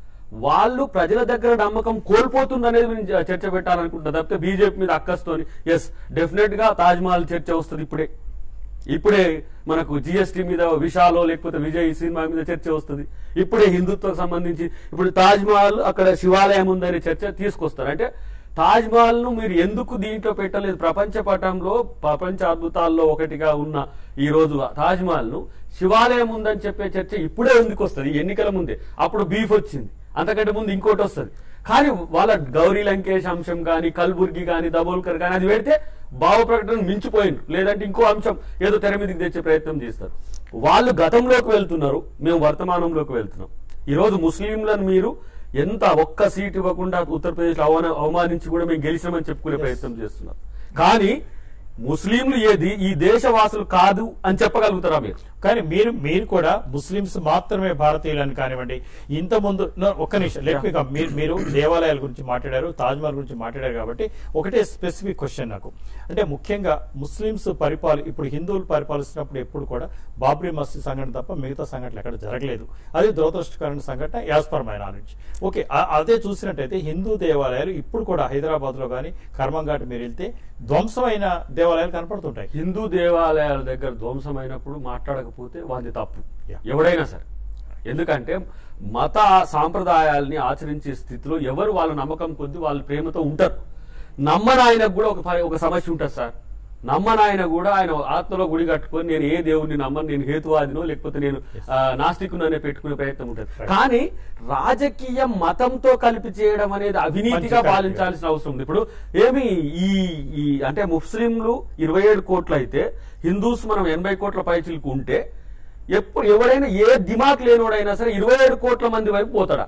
వాళ్ళు ప్రజల దగ్గర నమ్మకం కోల్పోతుంది అనేది మేము చ- చర్చ పెట్టాలనుకుంటున్నా తప్పితే బీజేపీ మీద అక్కస్తోని ఎస్ డెఫినెట్ గా తాజ్ మహల్ చర్చ వస్తుంది ఇప్పుడే ఇప్పుడే మనకు జిఎస్టీ మీద విశాలో లేకపోతే విజయ్ ఈ సినిమా మీద చర్చ వస్తుంది ఇప్పుడే హిందుత్వకు సంబంధించి ఇప్పుడు తాజ్ మహల్ అక్కడ శివాలయం ఉందనే చర్చ తీసుకొస్తారు అంటే తాజ్ మహల్ ను మీరు ఎందుకు దీంట్లో పెట్టలేదు ప్రపంచ పటంలో ప్రపంచ అద్భుతాల్లో ఒకటిగా ఉన్న ఈ రోజు తాజ్ మహల్ ను శివాలయం ఉందని చెప్పే చర్చ ఇప్పుడే ఎందుకు వస్తుంది ఎన్నికల ముందే అప్పుడు బీఫ్ వచ్చింది అంతకంటే ముందు ఇంకోటి వస్తుంది కానీ వాళ్ళ గౌరీ లంకేష్ అంశం కానీ కల్బుర్గి కానీ దబోల్కర్ కానీ అది పెడితే భావ ప్రకటన మించిపోయింది లేదంటే ఇంకో అంశం ఏదో తెర మీదకి తెచ్చే ప్రయత్నం చేస్తారు వాళ్ళు గతంలోకి వెళ్తున్నారు మేము వర్తమానంలోకి వెళ్తున్నాం ఈ రోజు ముస్లింలను మీరు ఎంత ఒక్క సీట్ ఇవ్వకుండా ఉత్తరప్రదేశ్ అవమాన అవమానించి కూడా మేము గెలిచినామని చెప్పుకునే ప్రయత్నం చేస్తున్నారు కానీ ముస్లింలు ఏది ఈ దేశవాసులు కాదు అని చెప్పగలుగుతారా మీరు కానీ మీరు మీరు కూడా ముస్లిమ్స్ మాత్రమే భారతీయులని కానివ్వండి ఇంత ముందు no, ఒక్క నిమిషం లెట్ మీ కమ్. మీరు మీరు దేవాలయాల గురించి మాట్లాడారు తాజ్మహల్ గురించి మాట్లాడారు కాబట్టి ఒకటే స్పెసిఫిక్ క్వశ్చన్ నాకు అంటే ముఖ్యంగా ముస్లిమ్స్ పరిపాలి ఇప్పుడు హిందువులు పరిపాలిస్తున్నప్పుడు ఎప్పుడు కూడా బాబ్రీ మసీద్ సంఘటన తప్ప మిగతా సంఘటనలు ఎక్కడ జరగలేదు అది దురదృష్టకరమైన సంఘటన as per my knowledge okay ఆ- అదే చూసినట్టయితే హిందూ దేవాలయాలు ఇప్పుడు కూడా హైదరాబాద్ లో కానీ కర్మంఘాట్ మీరు వెళ్తే ధ్వంసమైన దేవాలయాలు కనపడుతుంటాయి హిందూ దేవాలయాల దగ్గర ధ్వంసమైనప్పుడు మాట్లాడకపోతే వాది తప్పు Yeah. ఎవడైనా సరే ఎందుకంటే మత సాంప్రదాయాల్ని ఆచరించే స్థితిలో ఎవరు వాళ్ళ నమ్మకం కొద్ది వాళ్ళ ప్రేమతో ఉంటారు నమ్మని ఆయనకు కూడా ఒక పరి- ఒక సమస్య ఉంటుంది సార్ నమ్మని ఆయన కూడా ఆయన ఆత్మలో గుడి కట్టుకొని నేను ఏ దేవుడిని నమ్మను నేను హేతువాదినో లేకపోతే నేను ఆ, నాస్తికునో అనే పెట్టుకునే ప్రయత్నం ఉంటుంది కానీ రాజకీయ మతంతో కలిపి చేయడం అనేది అవినీతిగా మంచి పాలించాల్సిన అవసరం ఉంది ఇప్పుడు ఏమి ఈ ఈ అంటే ముస్లింలు ఇరవై ఏడు కోట్లు అయితే హిందూస్ మనం ఎనభై కోట్ల పైచిలకు ఉంటే ఎప్పుడు ఎవడైనా ఏ దిమాక్ లేనోడైనా సరే ఇరవై ఏడు కోట్ల మంది వైపు పోతాడా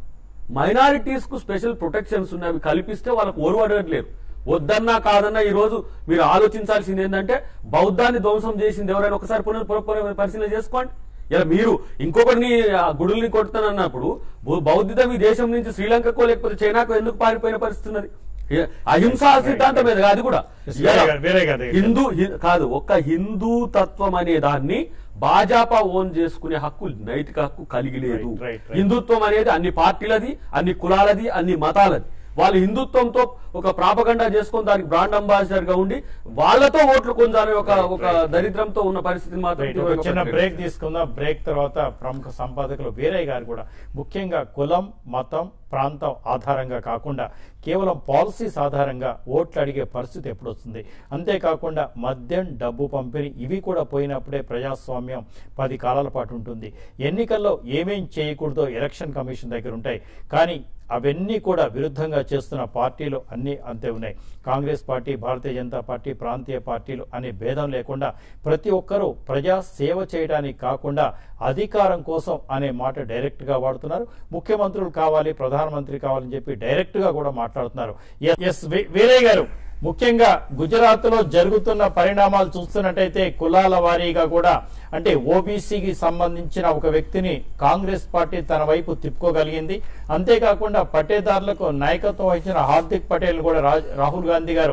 మైనారిటీస్ కు స్పెషల్ ప్రొటెక్షన్స్ ఉన్నవి కల్పిస్తే వాళ్ళకు ఓర్వడలేరు వద్దన్నా కాదన్నా ఈ రోజు మీరు ఆలోచించాల్సింది ఏంటంటే బౌద్ధాన్ని ధ్వంసం చేసింది ఎవరైనా ఒకసారి పునర్ పునః- పునః పరిశీలన చేసుకోండి ఇలా మీరు ఇంకొకరిని ఆ గుడుల్ని కొడుతానన్నప్పుడు బౌ- బౌద్ధిజం ఈ దేశం నుంచి శ్రీలంకకో లేకపోతే చైనాకో ఎందుకు పారిపోయిన పరిస్థితి ఉన్నది ఏ- అహింసా సిద్ధాంతం మీద అది కూడా Yes, వేరే కాదు, వేరే కాదు. హిందూ హి- కాదు ఒక్క హిందూ తత్వం అనే దాన్ని భాజపా ఓన్ చేసుకునే హక్కు నైతిక హక్కు కలిగి లేదు Right, right, right. హిందుత్వం అనేది అన్ని పార్టీలది అన్ని కులాలది అన్ని మతాలది వాళ్ళు హిందుత్వంతో ఒక ప్రాపగండా చేసుకొని దానికి బ్రాండ్ అంబాసిడర్ గా ఉండి వాళ్ళతో ఓట్లు కొందాలని ఒక ఒక దరిద్రంతో ఉన్న పరిస్థితిని మాత్రం రైట్, ఒక తీవ్రంగా చిన్న పరిగణించాలి. బ్రేక్ తీసుకుందాం బ్రేక్ తర్వాత ప్రముఖ సంపాదకులు వీరయ్య గారు కూడా ముఖ్యంగా కులం మతం ప్రాంతం ఆధారంగా కాకుండా కేవలం పాలసీస్ ఆధారంగా ఓట్లు అడిగే పరిస్థితి ఎప్పుడు వస్తుంది అంతేకాకుండా మద్యం డబ్బు పంపిణీ ఇవి కూడా పోయినప్పుడే ప్రజాస్వామ్యం పది కాలాల పాటు ఉంటుంది ఎన్నికల్లో ఏమేం చేయకూడదో ఎలక్షన్ కమిషన్ దగ్గర ఉంటాయి కానీ అవన్నీ కూడా విరుద్ధంగా చేస్తున్న పార్టీలు అన్నీ అంతే ఉన్నాయి కాంగ్రెస్ పార్టీ భారతీయ జనతా పార్టీ ప్రాంతీయ పార్టీలు అనే భేదం లేకుండా ప్రతి ఒక్కరూ ప్రజా సేవ చేయడానికి కాకుండా అధికారం కోసం అనే మాట డైరెక్ట్ గా వాడుతున్నారు ముఖ్యమంత్రులు కావాలి ప్రధానమంత్రి కావాలని చెప్పి డైరెక్ట్ గా కూడా మాట్లాడుతున్నారు ఎస్ వీరయ్య గారు ముఖ్యంగా గుజరాత్ లో జరుగుతున్న పరిణామాలు చూస్తున్నట్టయితే కులాల వారీగా కూడా అంటే ఓబీసీకి సంబంధించిన ఒక వ్యక్తిని కాంగ్రెస్ పార్టీ తన వైపు తిప్పుకోగలిగింది అంతేకాకుండా పట్టేదారులకు నాయకత్వం వహించిన హార్దిక్ పటేల్ కూడా రా- రాహుల్ గాంధీ గారు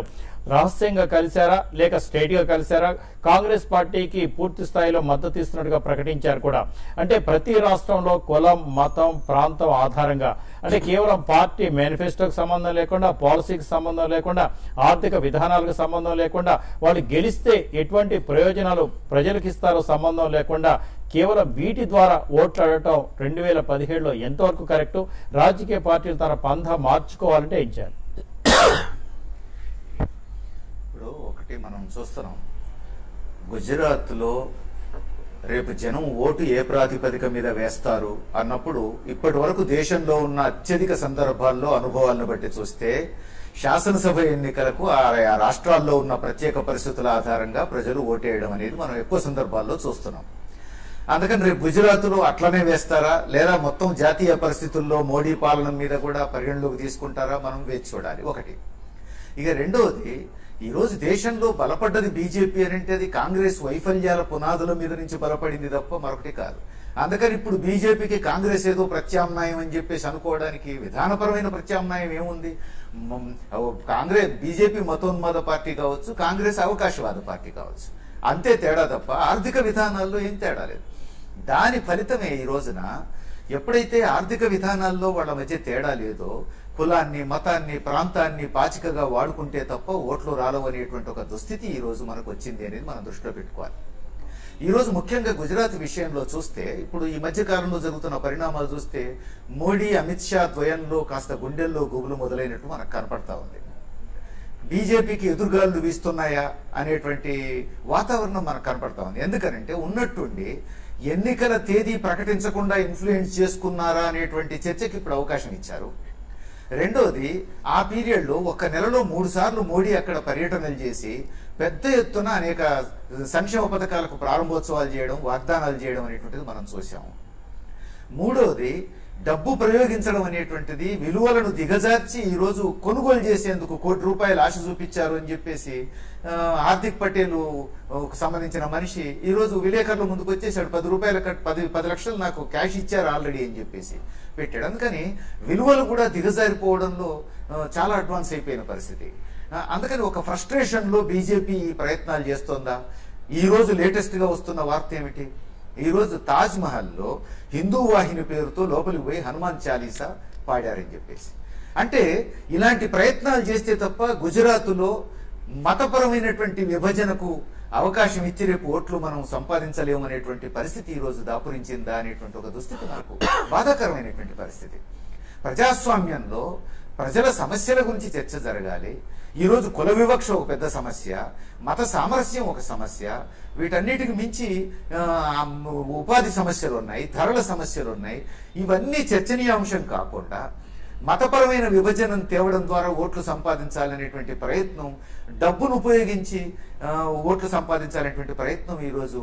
రహస్యంగా కలిశారా లేక స్ట్రైట్ గా కలిశారా కాంగ్రెస్ పార్టీకి పూర్తి స్థాయిలో మద్దతు ఇస్తున్నట్టుగా ప్రకటించారు కూడా అంటే ప్రతి రాష్ట్రంలో కులం మతం ప్రాంతం ఆధారంగా అంటే కేవలం పార్టీ మేనిఫెస్టోకి సంబంధం లేకుండా పాలసీకి సంబంధం లేకుండా ఆర్థిక విధానాలకు సంబంధం లేకుండా వాళ్ళు గెలిస్తే ఎటువంటి ప్రయోజనాలు ప్రజలకు ఇస్తారో సంబంధం లేకుండా కేవలం వీటి ద్వారా ఓట్లు అడగటం రెండు వేల పదిహేడులో ఎంతవరకు కరెక్టు రాజకీయ పార్టీలు తన పంధ మార్చుకోవాలంటే ఏం చేయాలి ఇప్పుడు ఒకటి మనం చూస్తున్నాం గుజరాత్లో రేపు జనం ఓటు ఏ ప్రాతిపదిక మీద వేస్తారు అన్నప్పుడు ఇప్పటి వరకు దేశంలో ఉన్న అత్యధిక సందర్భాల్లో అనుభవాలను బట్టి చూస్తే శాసనసభ ఎన్నికలకు ఆయా రాష్ట్రాల్లో ఉన్న ప్రత్యేక పరిస్థితుల ఆధారంగా ప్రజలు ఓటేయడం అనేది మనం ఎక్కువ సందర్భాల్లో చూస్తున్నాం అందుకని రేపు గుజరాత్లో అట్లనే వేస్తారా లేదా మొత్తం జాతీయ పరిస్థితుల్లో మోడీ పాలన మీద కూడా పరిగణలోకి తీసుకుంటారా మనం వేచి చూడాలి ఒకటి ఇక రెండవది ఈ రోజు దేశంలో బలపడ్డది బీజేపీ అని అంటే అది కాంగ్రెస్ వైఫల్యాల పునాదుల మీద నుంచి బలపడింది తప్ప మరొకటి కాదు అందుకని ఇప్పుడు బీజేపీకి కాంగ్రెస్ ఏదో ప్రత్యామ్నాయం అని చెప్పేసి అనుకోవడానికి విధానపరమైన ప్రత్యామ్నాయం ఏముంది మ్, కాంగ్రెస్ బీజేపీ మతోన్మాద పార్టీ కావచ్చు కాంగ్రెస్ అవకాశవాద పార్టీ కావచ్చు అంతే తేడా తప్ప ఆర్థిక విధానాల్లో ఏం తేడా లేదు దాని ఫలితమే ఈ రోజున ఎప్పుడైతే ఆర్థిక విధానాల్లో వాళ్ళ మధ్య తేడా లేదో కులాన్ని మతాన్ని ప్రాంతాన్ని పాచికగా వాడుకుంటే తప్ప ఓట్లు రాలవు అనేటువంటి ఒక దుస్థితి ఈ రోజు మనకు వచ్చింది అనేది మనం దృష్టిలో పెట్టుకోవాలి ఈ రోజు ముఖ్యంగా గుజరాత్ విషయంలో చూస్తే ఇప్పుడు ఈ మధ్య కాలంలో జరుగుతున్న పరిణామాలు చూస్తే మోడీ అమిత్ షా ద్వయంలో కాస్త గుండెల్లో గుబులు మొదలైనట్టు మనకు కనపడతా ఉంది బీజేపీకి ఎదురుగాలు వీస్తున్నాయా అనేటువంటి వాతావరణం మనకు కనపడతా ఉంది ఎందుకనంటే ఉన్నట్టుండి ఎన్నికల తేదీ ప్రకటించకుండా ఇన్ఫ్లుయెన్స్ చేసుకున్నారా అనేటువంటి చర్చకి ఇప్పుడు అవకాశం ఇచ్చారు రెండోది ఆ పీరియడ్ లో ఒక నెలలో మూడు సార్లు మోడీ అక్కడ పర్యటనలు చేసి పెద్ద ఎత్తున అనేక సంక్షేమ పథకాలకు ప్రారంభోత్సవాలు చేయడం వాగ్దానాలు చేయడం అనేటువంటిది మనం చూసాము మూడోది డబ్బు ప్రయోగించడం అనేటువంటిది విలువలను దిగజార్చి ఈ రోజు కొనుగోలు చేసేందుకు కోటి రూపాయలు ఆశ చూపించారు అని చెప్పేసి ఆ, హార్దిక్ పటేల్ సంబంధించిన మనిషి ఈ రోజు విలేకరుల ముందుకు వచ్చేసాడు పది రూపాయల కట్- పది పది లక్షలు నాకు క్యాష్ ఇచ్చారు ఆల్రెడీ అని చెప్పేసి పెట్టాడు అందుకని విలువలు కూడా దిగజారిపోవడంలో ఆ, చాలా అడ్వాన్స్ అయిపోయిన పరిస్థితి ఆ, అందుకని ఒక ఫ్రస్ట్రేషన్ లో బీజేపీ ఈ ప్రయత్నాలు చేస్తోందా ఈ రోజు లేటెస్ట్ గా వస్తున్న వార్త ఏమిటి ఈ రోజు తాజ్ మహల్లో హిందూ వాహిని పేరుతో లోపలికి పోయి హనుమాన్ చాలీసా పాడారని చెప్పేసి అంటే ఇలాంటి ప్రయత్నాలు చేస్తే తప్ప గుజరాత్లో మతపరమైనటువంటి విభజనకు అవకాశం ఇచ్చి రేపు ఓట్లు మనం సంపాదించలేము అనేటువంటి పరిస్థితి ఈ రోజు దాపురించిందా అనేటువంటి ఒక దుస్థితి మనకు బాధాకరమైనటువంటి పరిస్థితి ప్రజాస్వామ్యంలో ప్రజల సమస్యల గురించి చర్చ జరగాలి ఈ రోజు కుల వివక్ష ఒక పెద్ద సమస్య మత సామరస్యం ఒక సమస్య వీటన్నిటికి మించి ఆ, ఉపాధి సమస్యలు ఉన్నాయి ధరల సమస్యలు ఉన్నాయి ఇవన్నీ చర్చనీయాంశం కాకుండా మతపరమైన విభజనం తేవడం ద్వారా ఓట్లు సంపాదించాలనేటువంటి ప్రయత్నం డబ్బును ఉపయోగించి ఆ, ఓట్లు సంపాదించాలనేటువంటి ప్రయత్నం ఈరోజు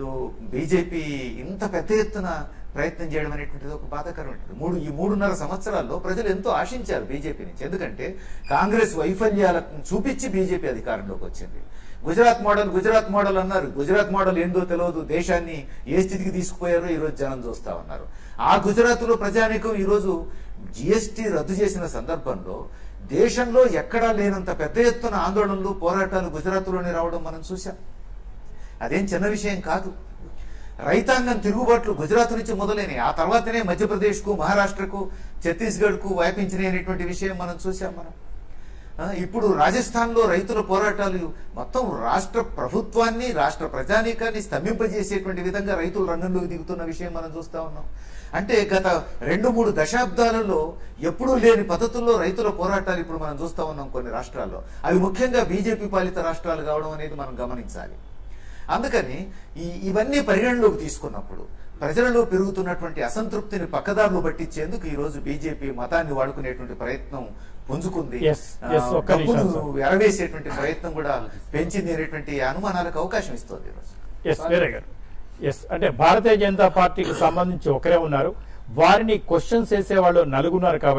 బీజేపీ ఇంత పెద్ద ఎత్తున ప్రయత్నం చేయడం అనేటువంటిది ఒక బాధాకరమైనటువంటి మూడు ఈ మూడున్నర సంవత్సరాల్లో ప్రజలు ఎంతో ఆశించారు బీజేపీ నుంచి ఎందుకంటే కాంగ్రెస్ వైఫల్యాలను చూపించి బీజేపీ అధికారంలోకి వచ్చింది గుజరాత్ మోడల్ గుజరాత్ మోడల్ అన్నారు గుజరాత్ మోడల్ ఏందో తెలియదు దేశాన్ని ఏ స్థితికి తీసుకుపోయారో ఈ రోజు జనం చూస్తా ఉన్నారు ఆ గుజరాత్ లో ప్రజానీకం ఈ రోజు జిఎస్టి రద్దు చేసిన సందర్భంలో దేశంలో ఎక్కడా లేనంత పెద్ద ఎత్తున ఆందోళనలు పోరాటాలు గుజరాత్లోనే రావడం మనం చూసాం అదేం చిన్న విషయం కాదు రైతాంగం తిరుగుబాట్లు గుజరాత్ నుంచి మొదలైనవి ఆ తర్వాతనే మధ్యప్రదేశ్కు మహారాష్ట్రకు ఛత్తీస్గఢ్కు వ్యాపించినాయి అనేటువంటి విషయం మనం చూసాం మనం ఆ, ఇప్పుడు రాజస్థాన్లో రైతుల పోరాటాలు మొత్తం రాష్ట్ర ప్రభుత్వాన్ని రాష్ట్ర ప్రజానీకాన్ని స్తంభింపజేసేటువంటి విధంగా రైతులు రంగంలోకి దిగుతున్న విషయం మనం చూస్తా ఉన్నాం అంటే గత రెండు మూడు దశాబ్దాలలో ఎప్పుడూ లేని పద్ధతుల్లో రైతుల పోరాటాలు ఇప్పుడు మనం చూస్తా ఉన్నాం కొన్ని రాష్ట్రాల్లో అవి ముఖ్యంగా బీజేపీ పాలిత రాష్ట్రాలు కావడం అనేది మనం గమనించాలి అందుకని ఈ ఇవన్నీ పరిగణలోకి తీసుకున్నప్పుడు ప్రజలలో పెరుగుతున్నటువంటి అసంతృప్తిని పక్కదారులు పట్టించేందుకు ఈ రోజు బీజేపీ మతాన్ని వాడుకునేటువంటి ప్రయత్నం పుంజుకుంది Yes, yes, ఆ, ఒక్క నిమిషం, డబ్బును ఎరవేసేటువంటి ప్రయత్నం కూడా పెంచింది అనేటువంటి అనుమానాలకు అవకాశం ఇస్తుంది ఈరోజు ఎస్ వేరే గారు ఎస్ అంటే భారతీయ జనతా పార్టీకి సంబంధించి ఒకరే ఉన్నారు వారిని క్వశ్చన్స్ వేసే వాళ్ళు నలుగున్నారు కాబట్టి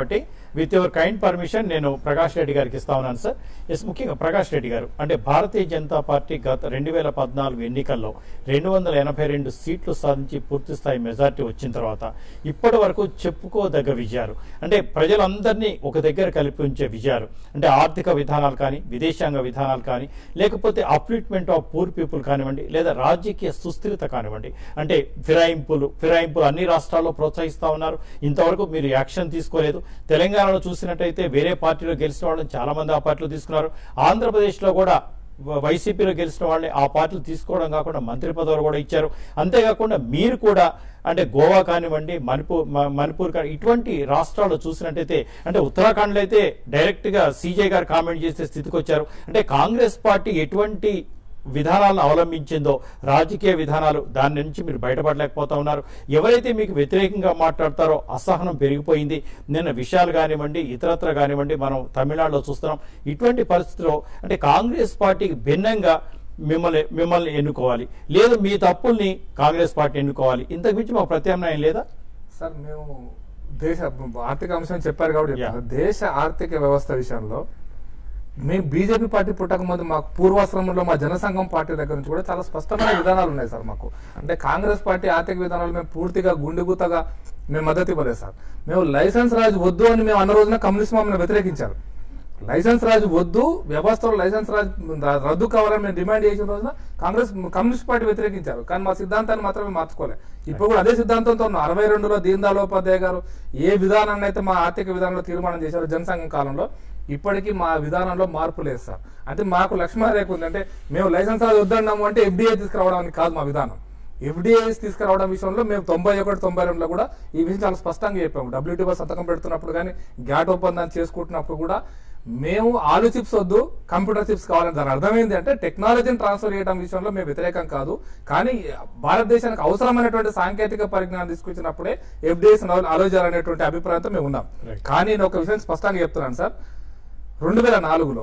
విత్ యువర్ కైండ్ పర్మిషన్ నేను ప్రకాష్ రెడ్డి గారికి ఇస్తా ఉన్నాను సార్ ఎస్ ముఖ్యంగా ప్రకాష్ రెడ్డి గారు అంటే భారతీయ జనతా పార్టీ గత రెండు వేల పద్నాలుగు ఎన్నికల్లో రెండు వందల ఎనభై రెండు సీట్లు సాధించి పూర్తి స్థాయి మెజార్టీ వచ్చిన తర్వాత ఇప్పటి వరకు చెప్పుకోదగ్గ విజయాలు అంటే ప్రజలందరినీ ఒక దగ్గర కలిపి ఉంచే విజయాలు అంటే ఆర్థిక విధానాలు కానీ విదేశాంగ విధానాలు కానీ లేకపోతే అప్లిట్మెంట్ ఆఫ్ పూర్ పీపుల్ కానివ్వండి లేదా రాజకీయ సుస్థిరత కానివ్వండి అంటే ఫిరాయింపులు ఫిరాయింపులు అన్ని రాష్ట్రాల్లో ప్రోత్సహిస్తా ఉన్నారు ఇంతవరకు మీరు యాక్షన్ తీసుకోలేదు తెలంగాణలో చూసినట్టయితే వేరే పార్టీలో గెలిచిన వాళ్ళని చాలా మంది ఆ పార్టీలో తీసుకున్నారు ఆంధ్రప్రదేశ్లో కూడా వ- వైసీపీలో గెలిచిన వాళ్ళని ఆ పార్టీలు తీసుకోవడం కాకుండా మంత్రి పదవులు కూడా ఇచ్చారు అంతేకాకుండా మీరు కూడా అంటే గోవా కానివ్వండి మణిపూర్ మ- మణిపూర్ కానీ ఇటువంటి రాష్ట్రాలు చూసినట్టయితే అంటే ఉత్తరాఖండ్లో అయితే డైరెక్ట్ గా సీజే గారు కామెంట్ చేసే స్థితికి వచ్చారు అంటే కాంగ్రెస్ పార్టీ ఎటువంటి విధానాలను అవలంబించిందో రాజకీయ విధానాలు దాని నుంచి మీరు బయటపడలేకపోతా ఉన్నారు ఎవరైతే మీకు వ్యతిరేకంగా మాట్లాడతారో అసహనం పెరిగిపోయింది నిన్న విషయాలు కానివ్వండి ఇతరత్ర కానివ్వండి మనం తమిళనాడులో చూస్తున్నాం ఇటువంటి పరిస్థితిలో అంటే కాంగ్రెస్ పార్టీకి భిన్నంగా మిమ్మల్ని మిమ్మల్ని ఎన్నుకోవాలి లేదు మీ తప్పుల్ని కాంగ్రెస్ పార్టీ ఎన్నుకోవాలి ఇంతకు మించి మా ప్రత్యామ్నాయం లేదా సార్ మేము దేశ ఆర్థిక అంశం చెప్పారు కాబట్టి చెప్తాను. Yeah. దేశ ఆర్థిక వ్యవస్థ విషయంలో మేము బీజేపీ పార్టీ పుట్టక ముందు మాకు పూర్వాశ్రమంలో మా జనసంఘం పార్టీ దగ్గర నుంచి కూడా చాలా స్పష్టమైన విధానాలు ఉన్నాయి సార్ మాకు అంటే కాంగ్రెస్ పార్టీ ఆర్థిక విధానాలు మేము పూర్తిగా గుండెగుతగా మేము మద్దతు ఇవ్వలేదు సార్ మేము లైసెన్స్ రాజు వద్దు అని మేము అన్న రోజున కమ్యూనిస్ట్ మమ్మల్ని వ్యతిరేకించారు లైసెన్స్ రాజు వద్దు వ్యవస్థలో లైసెన్స్ రాజు ర- రద్దు కావాలని మేము డిమాండ్ చేసిన రోజున కాంగ్రెస్ కమ్యూనిస్ట్ పార్టీ వ్యతిరేకించారు కానీ మా సిద్ధాంతాన్ని మాత్రమే మార్చుకోలేదు ఇప్పుడు కూడా అదే సిద్ధాంతంతో ఉన్నాం అరవై రెండులో దీన్ దయాళ్ ఉపాధ్యాయ గారు ఏ విధానాన్ని అయితే మా ఆర్థిక విధానంలో తీర్మానం చేశారో జనసంఘం కాలంలో ఇప్పటికీ మా విధానంలో మార్పు లేదు సార్ అంటే మాకు లక్ష్మారేఖ ఉంది అంటే మేము లైసెన్స్ రాజు వద్దన్నాము అంటే ఎఫ్డీఐ తీసుకురావడానికి కాదు మా విధానం ఎఫ్డిఐస్ తీసుకురావడం విషయంలో మేము తొంభై ఒకటి తొంభై రెండులో కూడా ఈ విషయం చాలా స్పష్టంగా చెప్పాము డబ్ల్యూటీఓ సంతకం పెడుతున్నప్పుడు కానీ గ్యాట్ ఒప్పందాన్ని చేసుకుంటున్నప్పుడు కూడా మేము ఆలు చిప్స్ వద్దు కంప్యూటర్ చిప్స్ కావాలని దాని అర్థమైంది అంటే టెక్నాలజీని ట్రాన్స్ఫర్ చేయడం విషయంలో మేము వ్యతిరేకం కాదు కానీ భారతదేశానికి అవసరమైనటువంటి సాంకేతిక పరిజ్ఞానం తీసుకొచ్చినప్పుడే ఎఫ్డిఐస్ అలో చేయాలనేటువంటి అభిప్రాయంతో మేము ఉన్నాం Right. కానీ నేను ఒక విషయం స్పష్టంగా చెప్తున్నాను సార్ రెండు వేల నాలుగులో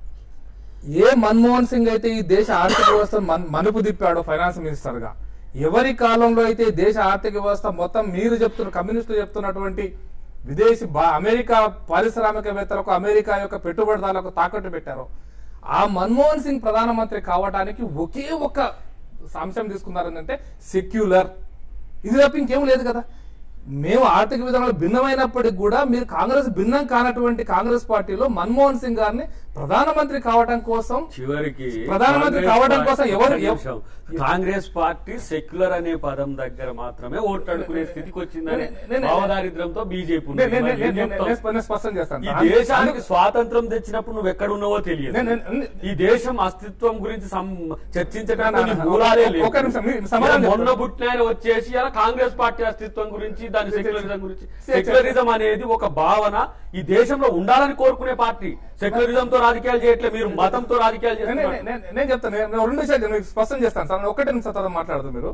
ఏ మన్మోహన్ సింగ్ అయితే ఈ దేశ ఆర్థిక వ్యవస్థ మనుపు తిప్పాడో ఫైనాన్స్ మినిస్టర్ గా ఎవరి కాలంలో అయితే ఈ దేశ ఆర్థిక వ్యవస్థ మొత్తం మీరు చెప్తున్న కమ్యూనిస్టులు చెప్తున్నటువంటి విదేశీ బా- అమెరికా పారిశ్రామికవేత్తలకు అమెరికా యొక్క పెట్టుబడిదారులకు తాకట్టు పెట్టారో ఆ మన్మోహన్ సింగ్ ప్రధానమంత్రి కావడానికి ఒకే ఒక అంశం తీసుకున్నారు అంటే సెక్యులర్ ఇది తప్ప ఇంకేం లేదు కదా మేము ఆర్థిక విధానాలు భిన్నమైనప్పటికీ కూడా మీరు కాంగ్రెస్ భిన్నం కానటువంటి కాంగ్రెస్ పార్టీలో మన్మోహన్ సింగ్ గారిని ప్రధానమంత్రి కావడం కోసం చివరికి ప్రధానమంత్రి కాంగ్రెస్ కావడం పార్టీ- కోసం ఎవరు- ఒక్క నిమిషం. కాంగ్రెస్ పార్టీ సెక్యులర్ అనే పదం దగ్గర మాత్రమే ఓట్లాడుకునే స్థితికి వచ్చిందని నే- నే- నే- భావదారిద్ర్యంతో బీజేపీ ఉంది. నే- నే- మరి నే- ఏం నే- చెప్తావు? నేను- నేను స్పష్టం చేస్తాను ఈ సార్. దేశానికి అందుకు- స్వాతంత్రం తెచ్చినప్పుడు నువ్వు ఎక్కడ ఉన్నావో తెలియదు నే- నే- నే- ఈ దేశం అస్తిత్వం గురించి సం- నా- చర్చించడానికి నా- మూలాలే లేవు. ఒక్క నిమిషం, మీ- సమాధానం ఇలా మొన్న చెప్తాను. పుట్టిన ఆయన వచ్చేసి ఇలా కాంగ్రెస్ పార్టీ అస్తిత్వం గురించి దాని సెక్యులరిజం గురించి చే- సెక్యులరిజం అనేది ఒక భావన ఈ దేశంలో ఉండాలని కోరుకునే పార్టీ సెక్యులరిజం తో రాజకీయాలు చేయట్లేదు మీరు మతంతో రాజకీయాలు నే- నే- చేస్తున్నారు నే- నేను చెప్తాను నేను నేను రెండు విషయాలు నేను స్పష్టం చేస్తాను సార్ ఒకటే నిమిషం తర్వాత మాట్లాడదు మీరు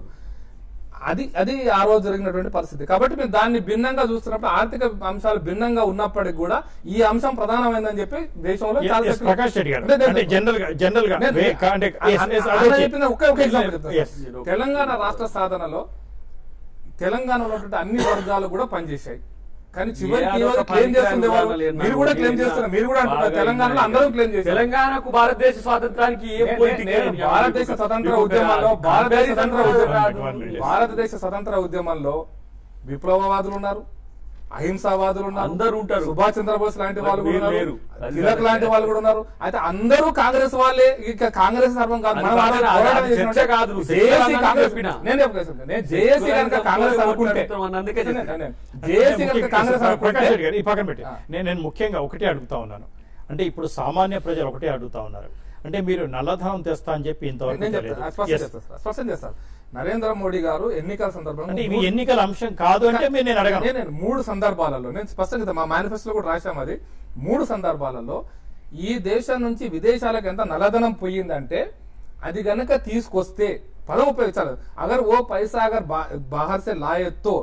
అది అది ఆ రోజు జరిగినటువంటి పరిస్థితి కాబట్టి మేము దాన్ని భిన్నంగా చూస్తున్నప్పుడు ఆర్థిక అంశాలు భిన్నంగా ఉన్నప్పటికీ కూడా ఈ అంశం ప్రధానమైందని చెప్పి దేశంలో చాలా Yes, సెక్యులర్- ప్రకాష్ రెడ్డి గారు అంటే నేను- అంటే జనరల్ గా జనరల్ గా నేను- వే- కా- అంటే yes, అన్న- yes, అన్న అదొచ్చి- చెప్పిన ఒకే ఒక ఎగ్జాంపుల్ చెప్తాను Yes. సార్. తెలంగాణ రాష్ట్ర సాధనలో తెలంగాణలో ఉన్నటువంటి అన్ని వర్గాలు కూడా పనిచేశాయి కానీ చివరికి ఈ రోజు ఏదో క్లెయిమ్ చేస్తుంది పనికిరాని వాళ్ళు విధానాలు ఏమన్నా మీరు కూడా క్లెయిమ్ ఉంటే చేస్తున్నారు మీరు కూడా అంటున్నారు బాగా తెలంగాణలో ఉన్నాయి. అందరూ క్లెయిమ్ చేశారు తెలంగాణకు భారతదేశ స్వాతంత్రానికి ఏ నే- politic నేను ఏం భారతదేశ మీకు- స్వతంత్ర మీకు ఉద్యమంలో ఒక భారతదేశ comparison స్వతంత్ర రాదు. ఉద్యమం భారతదేశ స్వతంత్ర ఉద్యమంలో విప్లవవాదులు ఉన్నారు అహింసావాదులు ఉన్నారు అందరూ ఉంటారు. సుభాష్ చంద్రబోస్ లాంటి వాళ్ళు కూడా మీరు ఉన్నారు లేరు. అది తిలక్ కాదు. లాంటి వాళ్ళు కూడా ఉన్నారు అయితే అందరూ కాంగ్రెస్ వాళ్ళే ఇక కాంగ్రెస్ సర్వం కాదు అది మనం ఆ రోజు కాదు, అది పోరాటం చర్చ చేసినట్టే కాదు. నువ్వు జేఏసీ సెక్యులర్ కాంగ్రెస్ చెప్పినా. నేను చెప్పేసి నేను జేఏసీ కనుక కాంగ్రెస్ అనుకుంటే అందుకే నేను- చెప్పినా. నేను- జేఏసీ కనుక కాంగ్రెస్ ప్రకాష్ రెడ్డి అనుకుంటే గారు ఈ పక్కన పెట్టి ఆ. నేను నేను ముఖ్యంగా ఒకటే అడుగుతా ఉన్నాను అంటే ఇప్పుడు సామాన్య ప్రజలు ఒకటే అడుగుతా ఉన్నారు అంటే మీరు నల్లధనం తెస్తా అని చెప్పి ఇంతవరకు నేను తెలియదు. చెప్తాను స్పష్టం Yes. చేస్తాను సార్. స్పష్టం చేస్తాను నరేంద్ర మోడీ గారు ఎన్నికల సందర్భంగా అంటే ఇవి మూడు- ఎన్నికల అంశం కాదు అంటే మీరు నేను అడగను నేను- నేను మూడు సందర్భాలలో నేను స్పష్టంగా చెప్తాను. మా మేనిఫెస్టోలో కూడా రాశాం అది మూడు సందర్భాలలో ఈ దేశం నుంచి విదేశాలకు ఎంత నల్లధనం పోయిందంటే అది గనక తీసుకొస్తే పదం ఉపయోగించాలి అగర్ ఓ పైసా అగర్ బా- బాహర్ సే లాయే తో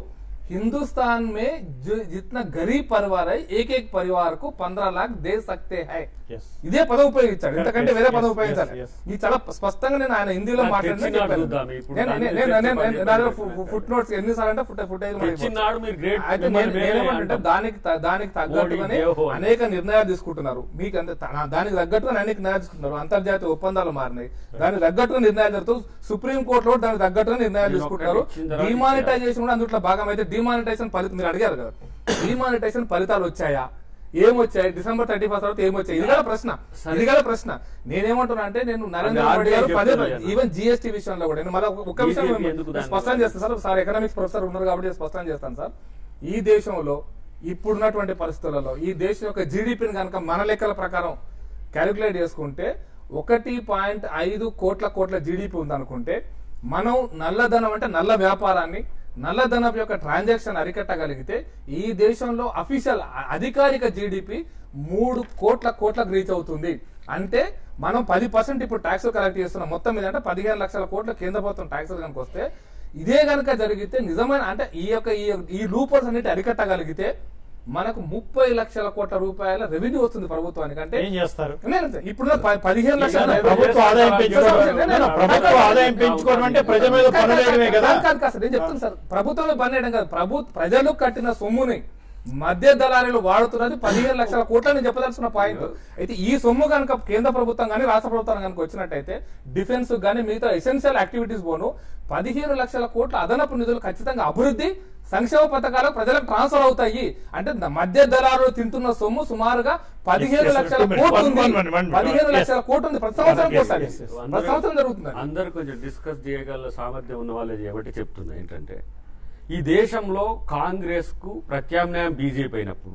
हिंदुस्तान में जो जितना गरीब परिवार है एक एक परिवार को पंद्रह लाख दे सकते हैं Yes. ఇదే పదం ఉపయోగించాడు Correct, ఎందుకంటే yes, వేరే yes, పదం yes, ఉపయోగించాలి yes. ఇది చాలా స్పష్టంగా నేను ఆయన హిందీలో నాకు మాట్లాడిన తెచ్చినాడు చూద్దాం ఇప్పుడు. దాని గురించి చెప్పండి. ఫుట్ నోట్స్ ఎన్నిసార్లు అంటే ఫుట్ ఫుట్ తెచ్చినాడు మీరు గ్రేట్ అయితే మిమ్మల్ని నేను- వేరే నేనేమంటే అంటాం. దానికి త- దానికి తగ్గట్టుగానే మోడీ దేహో అని. అనేక నిర్ణయాలు తీసుకుంటున్నారు మీకు అంతే త- దానికి తగ్గట్టుగా అనేక నిర్ణయాలు తీసుకుంటున్నారు అంతర్జాతీయ ఒప్పందాలు మారినాయి దానికి తగ్గట్టుగా నిర్ణయాలు జరుగుతూ సుప్రీం కోర్టులో దానికి తగ్గట్టుగా నిర్ణయాలు నేను తీసుకుంటున్నారు ఒక్కటి ఇచ్చిన తర్వాత డిమానిటైజేషన్ కూడా అందులో భాగం అయితే డిమానిటైజేషన్ ఫలితం మీరు అడిగారు కదా డిమానిటైజేషన్ ఫలితాలు వచ్చాయా ఏమొచ్చాయి డిసెంబర్ థర్టీ ఫస్ట్ తర్వాత ఏమొచ్చాయి ఇది కూడా ప్రశ్న సరే. ఇది కూడా ప్రశ్న నేనేమంటున్నా అంటే నేను నరేంద్ర అది మోడీ గారు RBI పదే చెప్తున్నారు కదా. ఈవెన్ జిఎస్టీ విషయంలో కూడా నేను మళ్ళీ ఒక విషయం BJP ఎందుకు దాన్ని స్పష్టం చేస్తాను సార్ సార్ ఎకనామిక్స్ ప్రొఫెసర్ ఉన్నారు కాబట్టి స్పష్టం చేస్తాను సార్ ఈ దేశంలో ఇప్పుడున్నటువంటి పరిస్థితులలో ఈ దేశం యొక్క జీడిపిని కనుక మన లెక్కల ప్రకారం క్యాలిక్యులేట్ చేసుకుంటే ఒకటి పాయింట్ ఐదు కోట్ల కోట్ల జీడిపి ఉందనుకుంటే మనం నల్లధనం అంటే నల్ల వ్యాపారాన్ని నల్లధనం యొక్క ట్రాన్సాక్షన్ అరికట్టగలిగితే ఈ దేశంలో అఫీషియల్ అధికారిక జీడిపి మూడు కోట్ల కోట్లకు రీచ్ అవుతుంది అంటే మనం పది పర్సెంట్ ఇప్పుడు ట్యాక్స్ కలెక్ట్ చేస్తున్నాం మొత్తం మీద అంటే పదిహేను లక్షల కోట్ల కేంద్ర ప్రభుత్వం ట్యాక్స్ కనుక వస్తే ఇదే కనుక జరిగితే నిజమైన అంటే ఈ యొక్క ఈ- ఈ లూపర్స్ అన్నిటి అరికట్టగలిగితే మనకు ముప్పై లక్షల కోట్ల రూపాయల రెవెన్యూ వస్తుంది ప్రభుత్వానికి అంటే ఏం చేస్తారు నేను ఇప్పుడు ప- పదిహేను లక్షల ప్రభుత్వ ఆదాయం పెంచుకోవడం నేను- నేను- ప్రభుత్వ ఆదాయం పెంచుకోవడం అంటే ప్రజల మీద పనులేయడమే కదా కాదు, కాదు, కాదు సార్. నేను చెప్తాను సార్ ప్రభుత్వమే పనిచేయడం కాదు ప్రభు ప్రజలు కట్టిన సొమ్ముని మధ్య దళారీలు వాడుతున్నది పదిహేను లక్షల కోట్ల నేను చెప్పదలుచుకున్న పాయింట్ అయితే ఈ సొమ్ము కనుక కేంద్ర ప్రభుత్వం కానీ రాష్ట్ర ప్రభుత్వం కనుక వచ్చినట్టయితే డిఫెన్స్ కానీ మిగతా ఎసెన్షియల్ యాక్టివిటీస్ పోను పదిహేను లక్షల కోట్ల అదనపు నిధులు ఖచ్చితంగా అభివృద్ధి సంక్షేమ పథకాలకు ప్రజలకు ట్రాన్స్ఫర్ అవుతాయి అంటే ద- మధ్య దళారులు తింటున్న సొమ్ము సుమారుగా పదిహేను yes, sir. లక్షల Two minutes. కోట్లు One, ఉంది one, one, one, one. పదిహేను Yes. లక్షల కోట్లు ఉంది ప్రతి సంవత్సరం Yes, కోసాలి yes, yes. ప్రతి సంవత్సరం జరుగుతుంది అందరు కొంచెం డిస్కస్ చేయగల సామర్థ్యం ఉన్న వాళ్ళే చేయబట్టి చెప్తున్నా ఏంటంటే ఈ దేశంలో కాంగ్రెస్ కు ప్రత్యామ్నాయం బీజేపీ అయినప్పుడు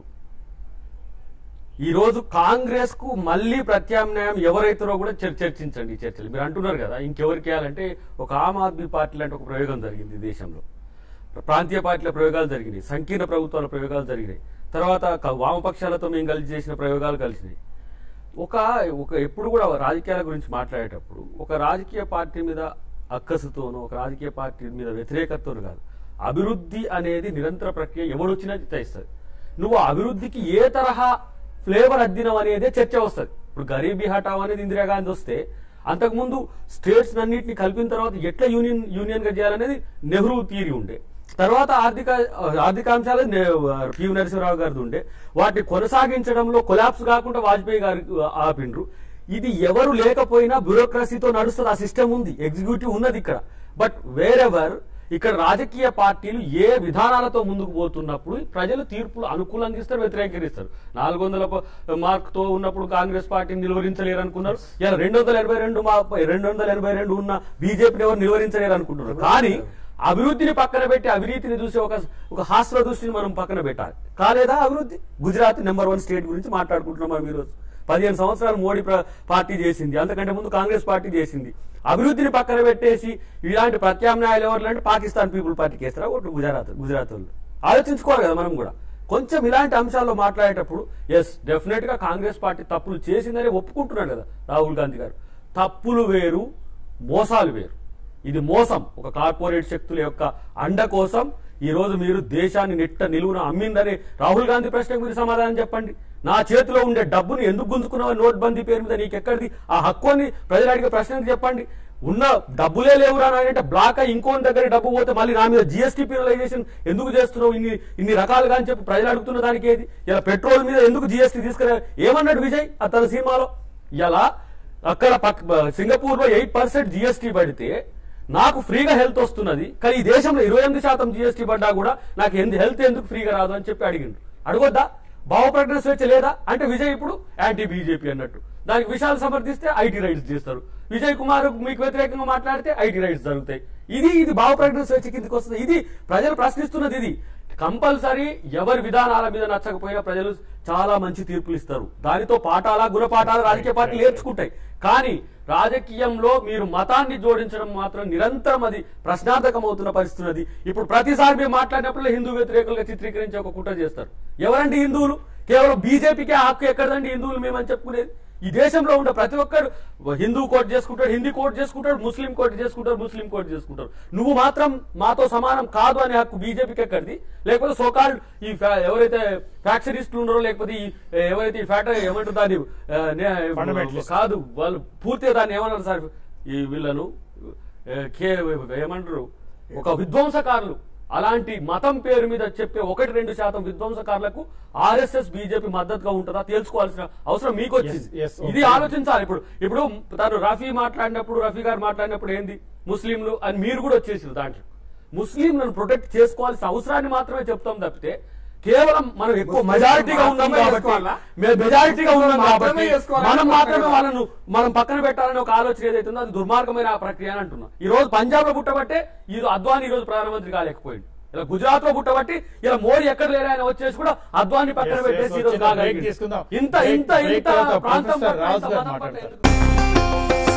ఈ రోజు కాంగ్రెస్ కు మళ్ళీ ప్రత్యామ్నాయం ఎవరైతారో కూడా చర్- చర్చించండి ఈ చర్చలు మీరు అంటున్నారు కదా ఇంకెవరికి వేయాలంటే ఒక ఆమ్ ఆద్మీ పార్టీ లాంటి ఒక ప్రయోగం జరిగింది ఈ దేశంలో ప్రాంతీయ పార్టీల ప్రయోగాలు జరిగినాయి సంకీర్ణ ప్రభుత్వాల ప్రయోగాలు జరిగినాయి తర్వాత క- వామపక్షాలతో మేము కలిసి చేసిన ప్రయోగాలు కలిసినాయి ఒక ఒక ఎప్పుడు కూడా రాజకీయాల గురించి మాట్లాడేటప్పుడు ఒక రాజకీయ పార్టీ మీద అక్కసుతోనో ఒక రాజకీయ పార్టీ మీద వ్యతిరేకతతోనూ కాదు అభివృద్ధి అనేది నిరంతర ప్రక్రియ ఎవడొచ్చినా చేస్తుంది నువ్వు ఆ అభివృద్ధికి ఏ తరహా ఫ్లేవర్ అద్దినం అనేదే చర్చ వస్తుంది ఇప్పుడు గరీబీ హఠావ్ అనేది ఇందిరాగాంధీ వస్తే అంతకుముందు స్టేట్స్ అన్నింటిని కలిపిన తర్వాత ఎట్లా యూనియన్ యూనియన్ గా చేయాలనేది నెహ్రూ థియరీ ఉండే తర్వాత ఆర్థిక ఆర్థిక అంశాలు నే- పివి నరసింహరావు గారిది ఉండే వాటిని కొనసాగించడంలో కొలాప్స్ కాకుండా వాజ్పేయి గారు ఆపిండ్రు ఇది ఎవరు లేకపోయినా బ్యూరోక్రసీతో నడుస్తుంది ఆ సిస్టమ్ ఉంది ఎగ్జిక్యూటివ్ ఉన్నది ఇక్కడ బట్ వేరెవర్ ఇక్కడ రాజకీయ పార్టీలు ఏ విధానాలతో ముందుకు పోతున్నప్పుడు ప్రజలు తీర్పులు అనుకూలంగా ఇస్తారు వ్యతిరేకరిస్తారు నాలుగు వందల మార్క్ తో ఉన్నప్పుడు కాంగ్రెస్ పార్టీని నిలువరించలేరు అనుకున్నారు ఇలా రెండు వందల ఎనభై రెండు మా రెండు వందల ఎనభై రెండు ఉన్న బీజేపీని ఎవరు నిలువరించలేరు అనుకుంటున్నారు కానీ అభివృద్ధిని పక్కన పెట్టి అవినీతిని చూసి ఒక ఒక హాస్య దృష్టిని మనం పక్కన పెట్టాలి కాలేదా అభివృద్ధి గుజరాత్ నెంబర్ వన్ స్టేట్ గురించి మాట్లాడుకుంటున్నాం మనం ఈరోజు పదిహేను సంవత్సరాలు మోడీ ప్ర- పార్టీ చేసింది అంతకంటే ముందు కాంగ్రెస్ పార్టీ చేసింది అభివృద్ధిని పక్కన పెట్టేసి ఇలాంటి ప్రత్యామ్నాయాలు ఎవరు అంటే పాకిస్తాన్ పీపుల్ పార్టీకి వేస్తారా ఒకటి గుజరాత్ గుజరాత్ వాళ్ళు ఆలోచించుకోవాలి కదా మనం కూడా కొంచెం ఇలాంటి అంశాల్లో మాట్లాడేటప్పుడు ఎస్ డెఫినెట్ గా కాంగ్రెస్ పార్టీ తప్పులు చేసిందని ఒప్పుకుంటున్నాడు కదా రాహుల్ గాంధీ గారు తప్పులు వేరు మోసాలు వేరు ఇది మోసం ఒక కార్పొరేట్ శక్తుల యొక్క అండ కోసం ఈ రోజు మీరు దేశాన్ని నిట్ట నిలువున అమ్మిందని రాహుల్ గాంధీ ప్రశ్నకు మీరు సమాధానం చెప్పండి నా చేతిలో ఉండే డబ్బును ఎందుకు గుంజుకున్నావు నోట్బందీ పేరు మీద నీకు ఎక్కడిది ఆ హక్కు అని ప్రజలు అడిగే ప్రశ్నకు చెప్పండి ఉన్న డబ్బులే లేవురా అంటే బ్లాక్ అయ్యి ఇంకోని దగ్గర డబ్బు పోతే మళ్ళీ నా మీద జిఎస్టీ పీనలైజేషన్ ఎందుకు చేస్తున్నావు ఇన్ని ఇన్ని రకాలుగా అని చెప్పి ప్రజలు అడుగుతున్న దానికి ఏది ఇలా పెట్రోల్ మీద ఎందుకు జిఎస్టీ తీసుకురా ఏమన్నాడు విజయ్ ఆ తన సినిమాలో ఇలా అక్కడ పక్క సింగపూర్ లో ఎయిట్ పర్సెంట్ జిఎస్టీ పడితే నాకు ఫ్రీగా హెల్త్ వస్తున్నది కానీ ఈ దేశంలో ఇరవై ఎనిమిది శాతం జిఎస్టీ పడ్డా కూడా నాకు ఎందు హెల్త్ ఎందుకు ఫ్రీగా రాదు అని చెప్పి అడిగిండు అడగొద్దా భావ ప్రకటన స్వేచ్ఛ లేదా అంటే విజయ్ ఇప్పుడు యాంటీ బీజేపీ అన్నట్టు దానికి విషయాలు సమర్థిస్తే ఐటీ రైట్స్ చేస్తారు విజయ్ కుమార్ మీకు వ్యతిరేకంగా మాట్లాడితే ఐటీ రైట్స్ జరుగుతాయి ఇది ఇది భావ ప్రకటన స్వేచ్ఛ కిందకి వస్తుంది ఇది ప్రజలు ప్రశ్నిస్తున్నది ఇది కంపల్సరీ ఎవరి విధానాల మీద నచ్చకపోయినా ప్రజలు చాలా మంచి తీర్పులు ఇస్తారు దానితో పాఠాల గుణపాఠాలు రాజకీయ పార్టీలు నేర్చుకుంటాయి కానీ రాజకీయంలో మీరు మతాన్ని జోడించడం మాత్రం నిరంతరం అది ప్రశ్నార్థకం అవుతున్న పరిస్థితి ఉన్నది ఇప్పుడు ప్రతిసారి మేము మాట్లాడినప్పుడు హిందూ వ్యతిరేకులుగా చిత్రీకరించే ఒక కుట్ర చేస్తారు ఎవరండి హిందువులు కేవలం బీజేపీకే హక్కు ఎక్కడదండి హిందువులు మేమని చెప్పుకునేది ఈ దేశంలో ఉండే ప్రతి ఒక్కరు హిందూ కోట్ చేసుకుంటాడు హిందీ కోట్ చేసుకుంటాడు ముస్లిం కోట్ చేసుకుంటారు ముస్లిం కోట్ చేసుకుంటారు నువ్వు మాత్రం మాతో సమానం కాదు అనే హక్కు బీజేపీకి ఎక్కడిది లేకపోతే సోకాల్డ్ ఈ ఫ్యా- ఎవరైతే ఫ్యాక్చరిస్టులు ఉన్నారో లేకపోతే ఈ ఎవరైతే ఈ ఫ్యాక్టరీ ఏమంటారు దాన్ని ఆ, నే- Fundamentalists. కాదు వాళ్ళు పూర్తిగా దాన్ని ఏమన్నారు సార్ ఈ వీళ్ళను ఏ, కే- ఏమంటారు ఒక విధ్వంసకారులు అలాంటి మతం పేరు మీద చెప్పే ఒకటి రెండు శాతం విధ్వంసకారులకు ఆర్ఎస్ఎస్ బీజేపీ మద్దతుగా ఉంటుందా తెలుసుకోవాల్సిన అవసరం మీకు వచ్చింది Yes, yes, ఇది okay. ఆలోచించాలి ఇప్పుడు ఇప్పుడు తను రఫీ మాట్లాడినప్పుడు రఫీ గారు మాట్లాడినప్పుడు ఏంది ముస్లింలు అని మీరు కూడా వచ్చేసారు దాంట్లో ముస్లింలను ప్రొటెక్ట్ చేసుకోవాల్సిన అవసరాన్ని మాత్రమే చెప్తాం తప్పితే కేవలం మనం ఎక్కువ ముస్లింలు మెజారిటీగా ఉన్నాం మాత్రమే కాబట్టి చేసుకోవాలా? మేము మెజారిటీగా ఉన్నాం మాత్రమే కాబట్టి చేసుకోవాలని మనం మాత్రమే అనుకుంటున్నాం. వాళ్ళను మనం పక్కన పెట్టాలని ఒక ఆలోచన ఏదైతుందో అది దుర్మార్గమైన ఆ ప్రక్రియ అని అంటున్నాం ఈ రోజు పంజాబ్ లో పుట్టబట్టే ఈ రోజు అద్వానీ ఈ రోజు ప్రధానమంత్రి కాలేకపోయింది ఇలా గుజరాత్ లో పుట్టబట్టి ఇలా మోడీ ఎక్కడ లేరు ఆయన వచ్చేసి కూడా అద్వానీ పక్కన Yes, yes, పెట్టేసి ఈ రోజు వచ్చిన break కాగలిగింది. తీసుకుందాం. ఇంత Break- ఇంత break ఇంత తర్వాత ప్రాంతం ప్రొఫెసర్ పట్ల, రాజు ఇంత గారు మతం పట్ల మాట్లాడతారు. ఎందుకు?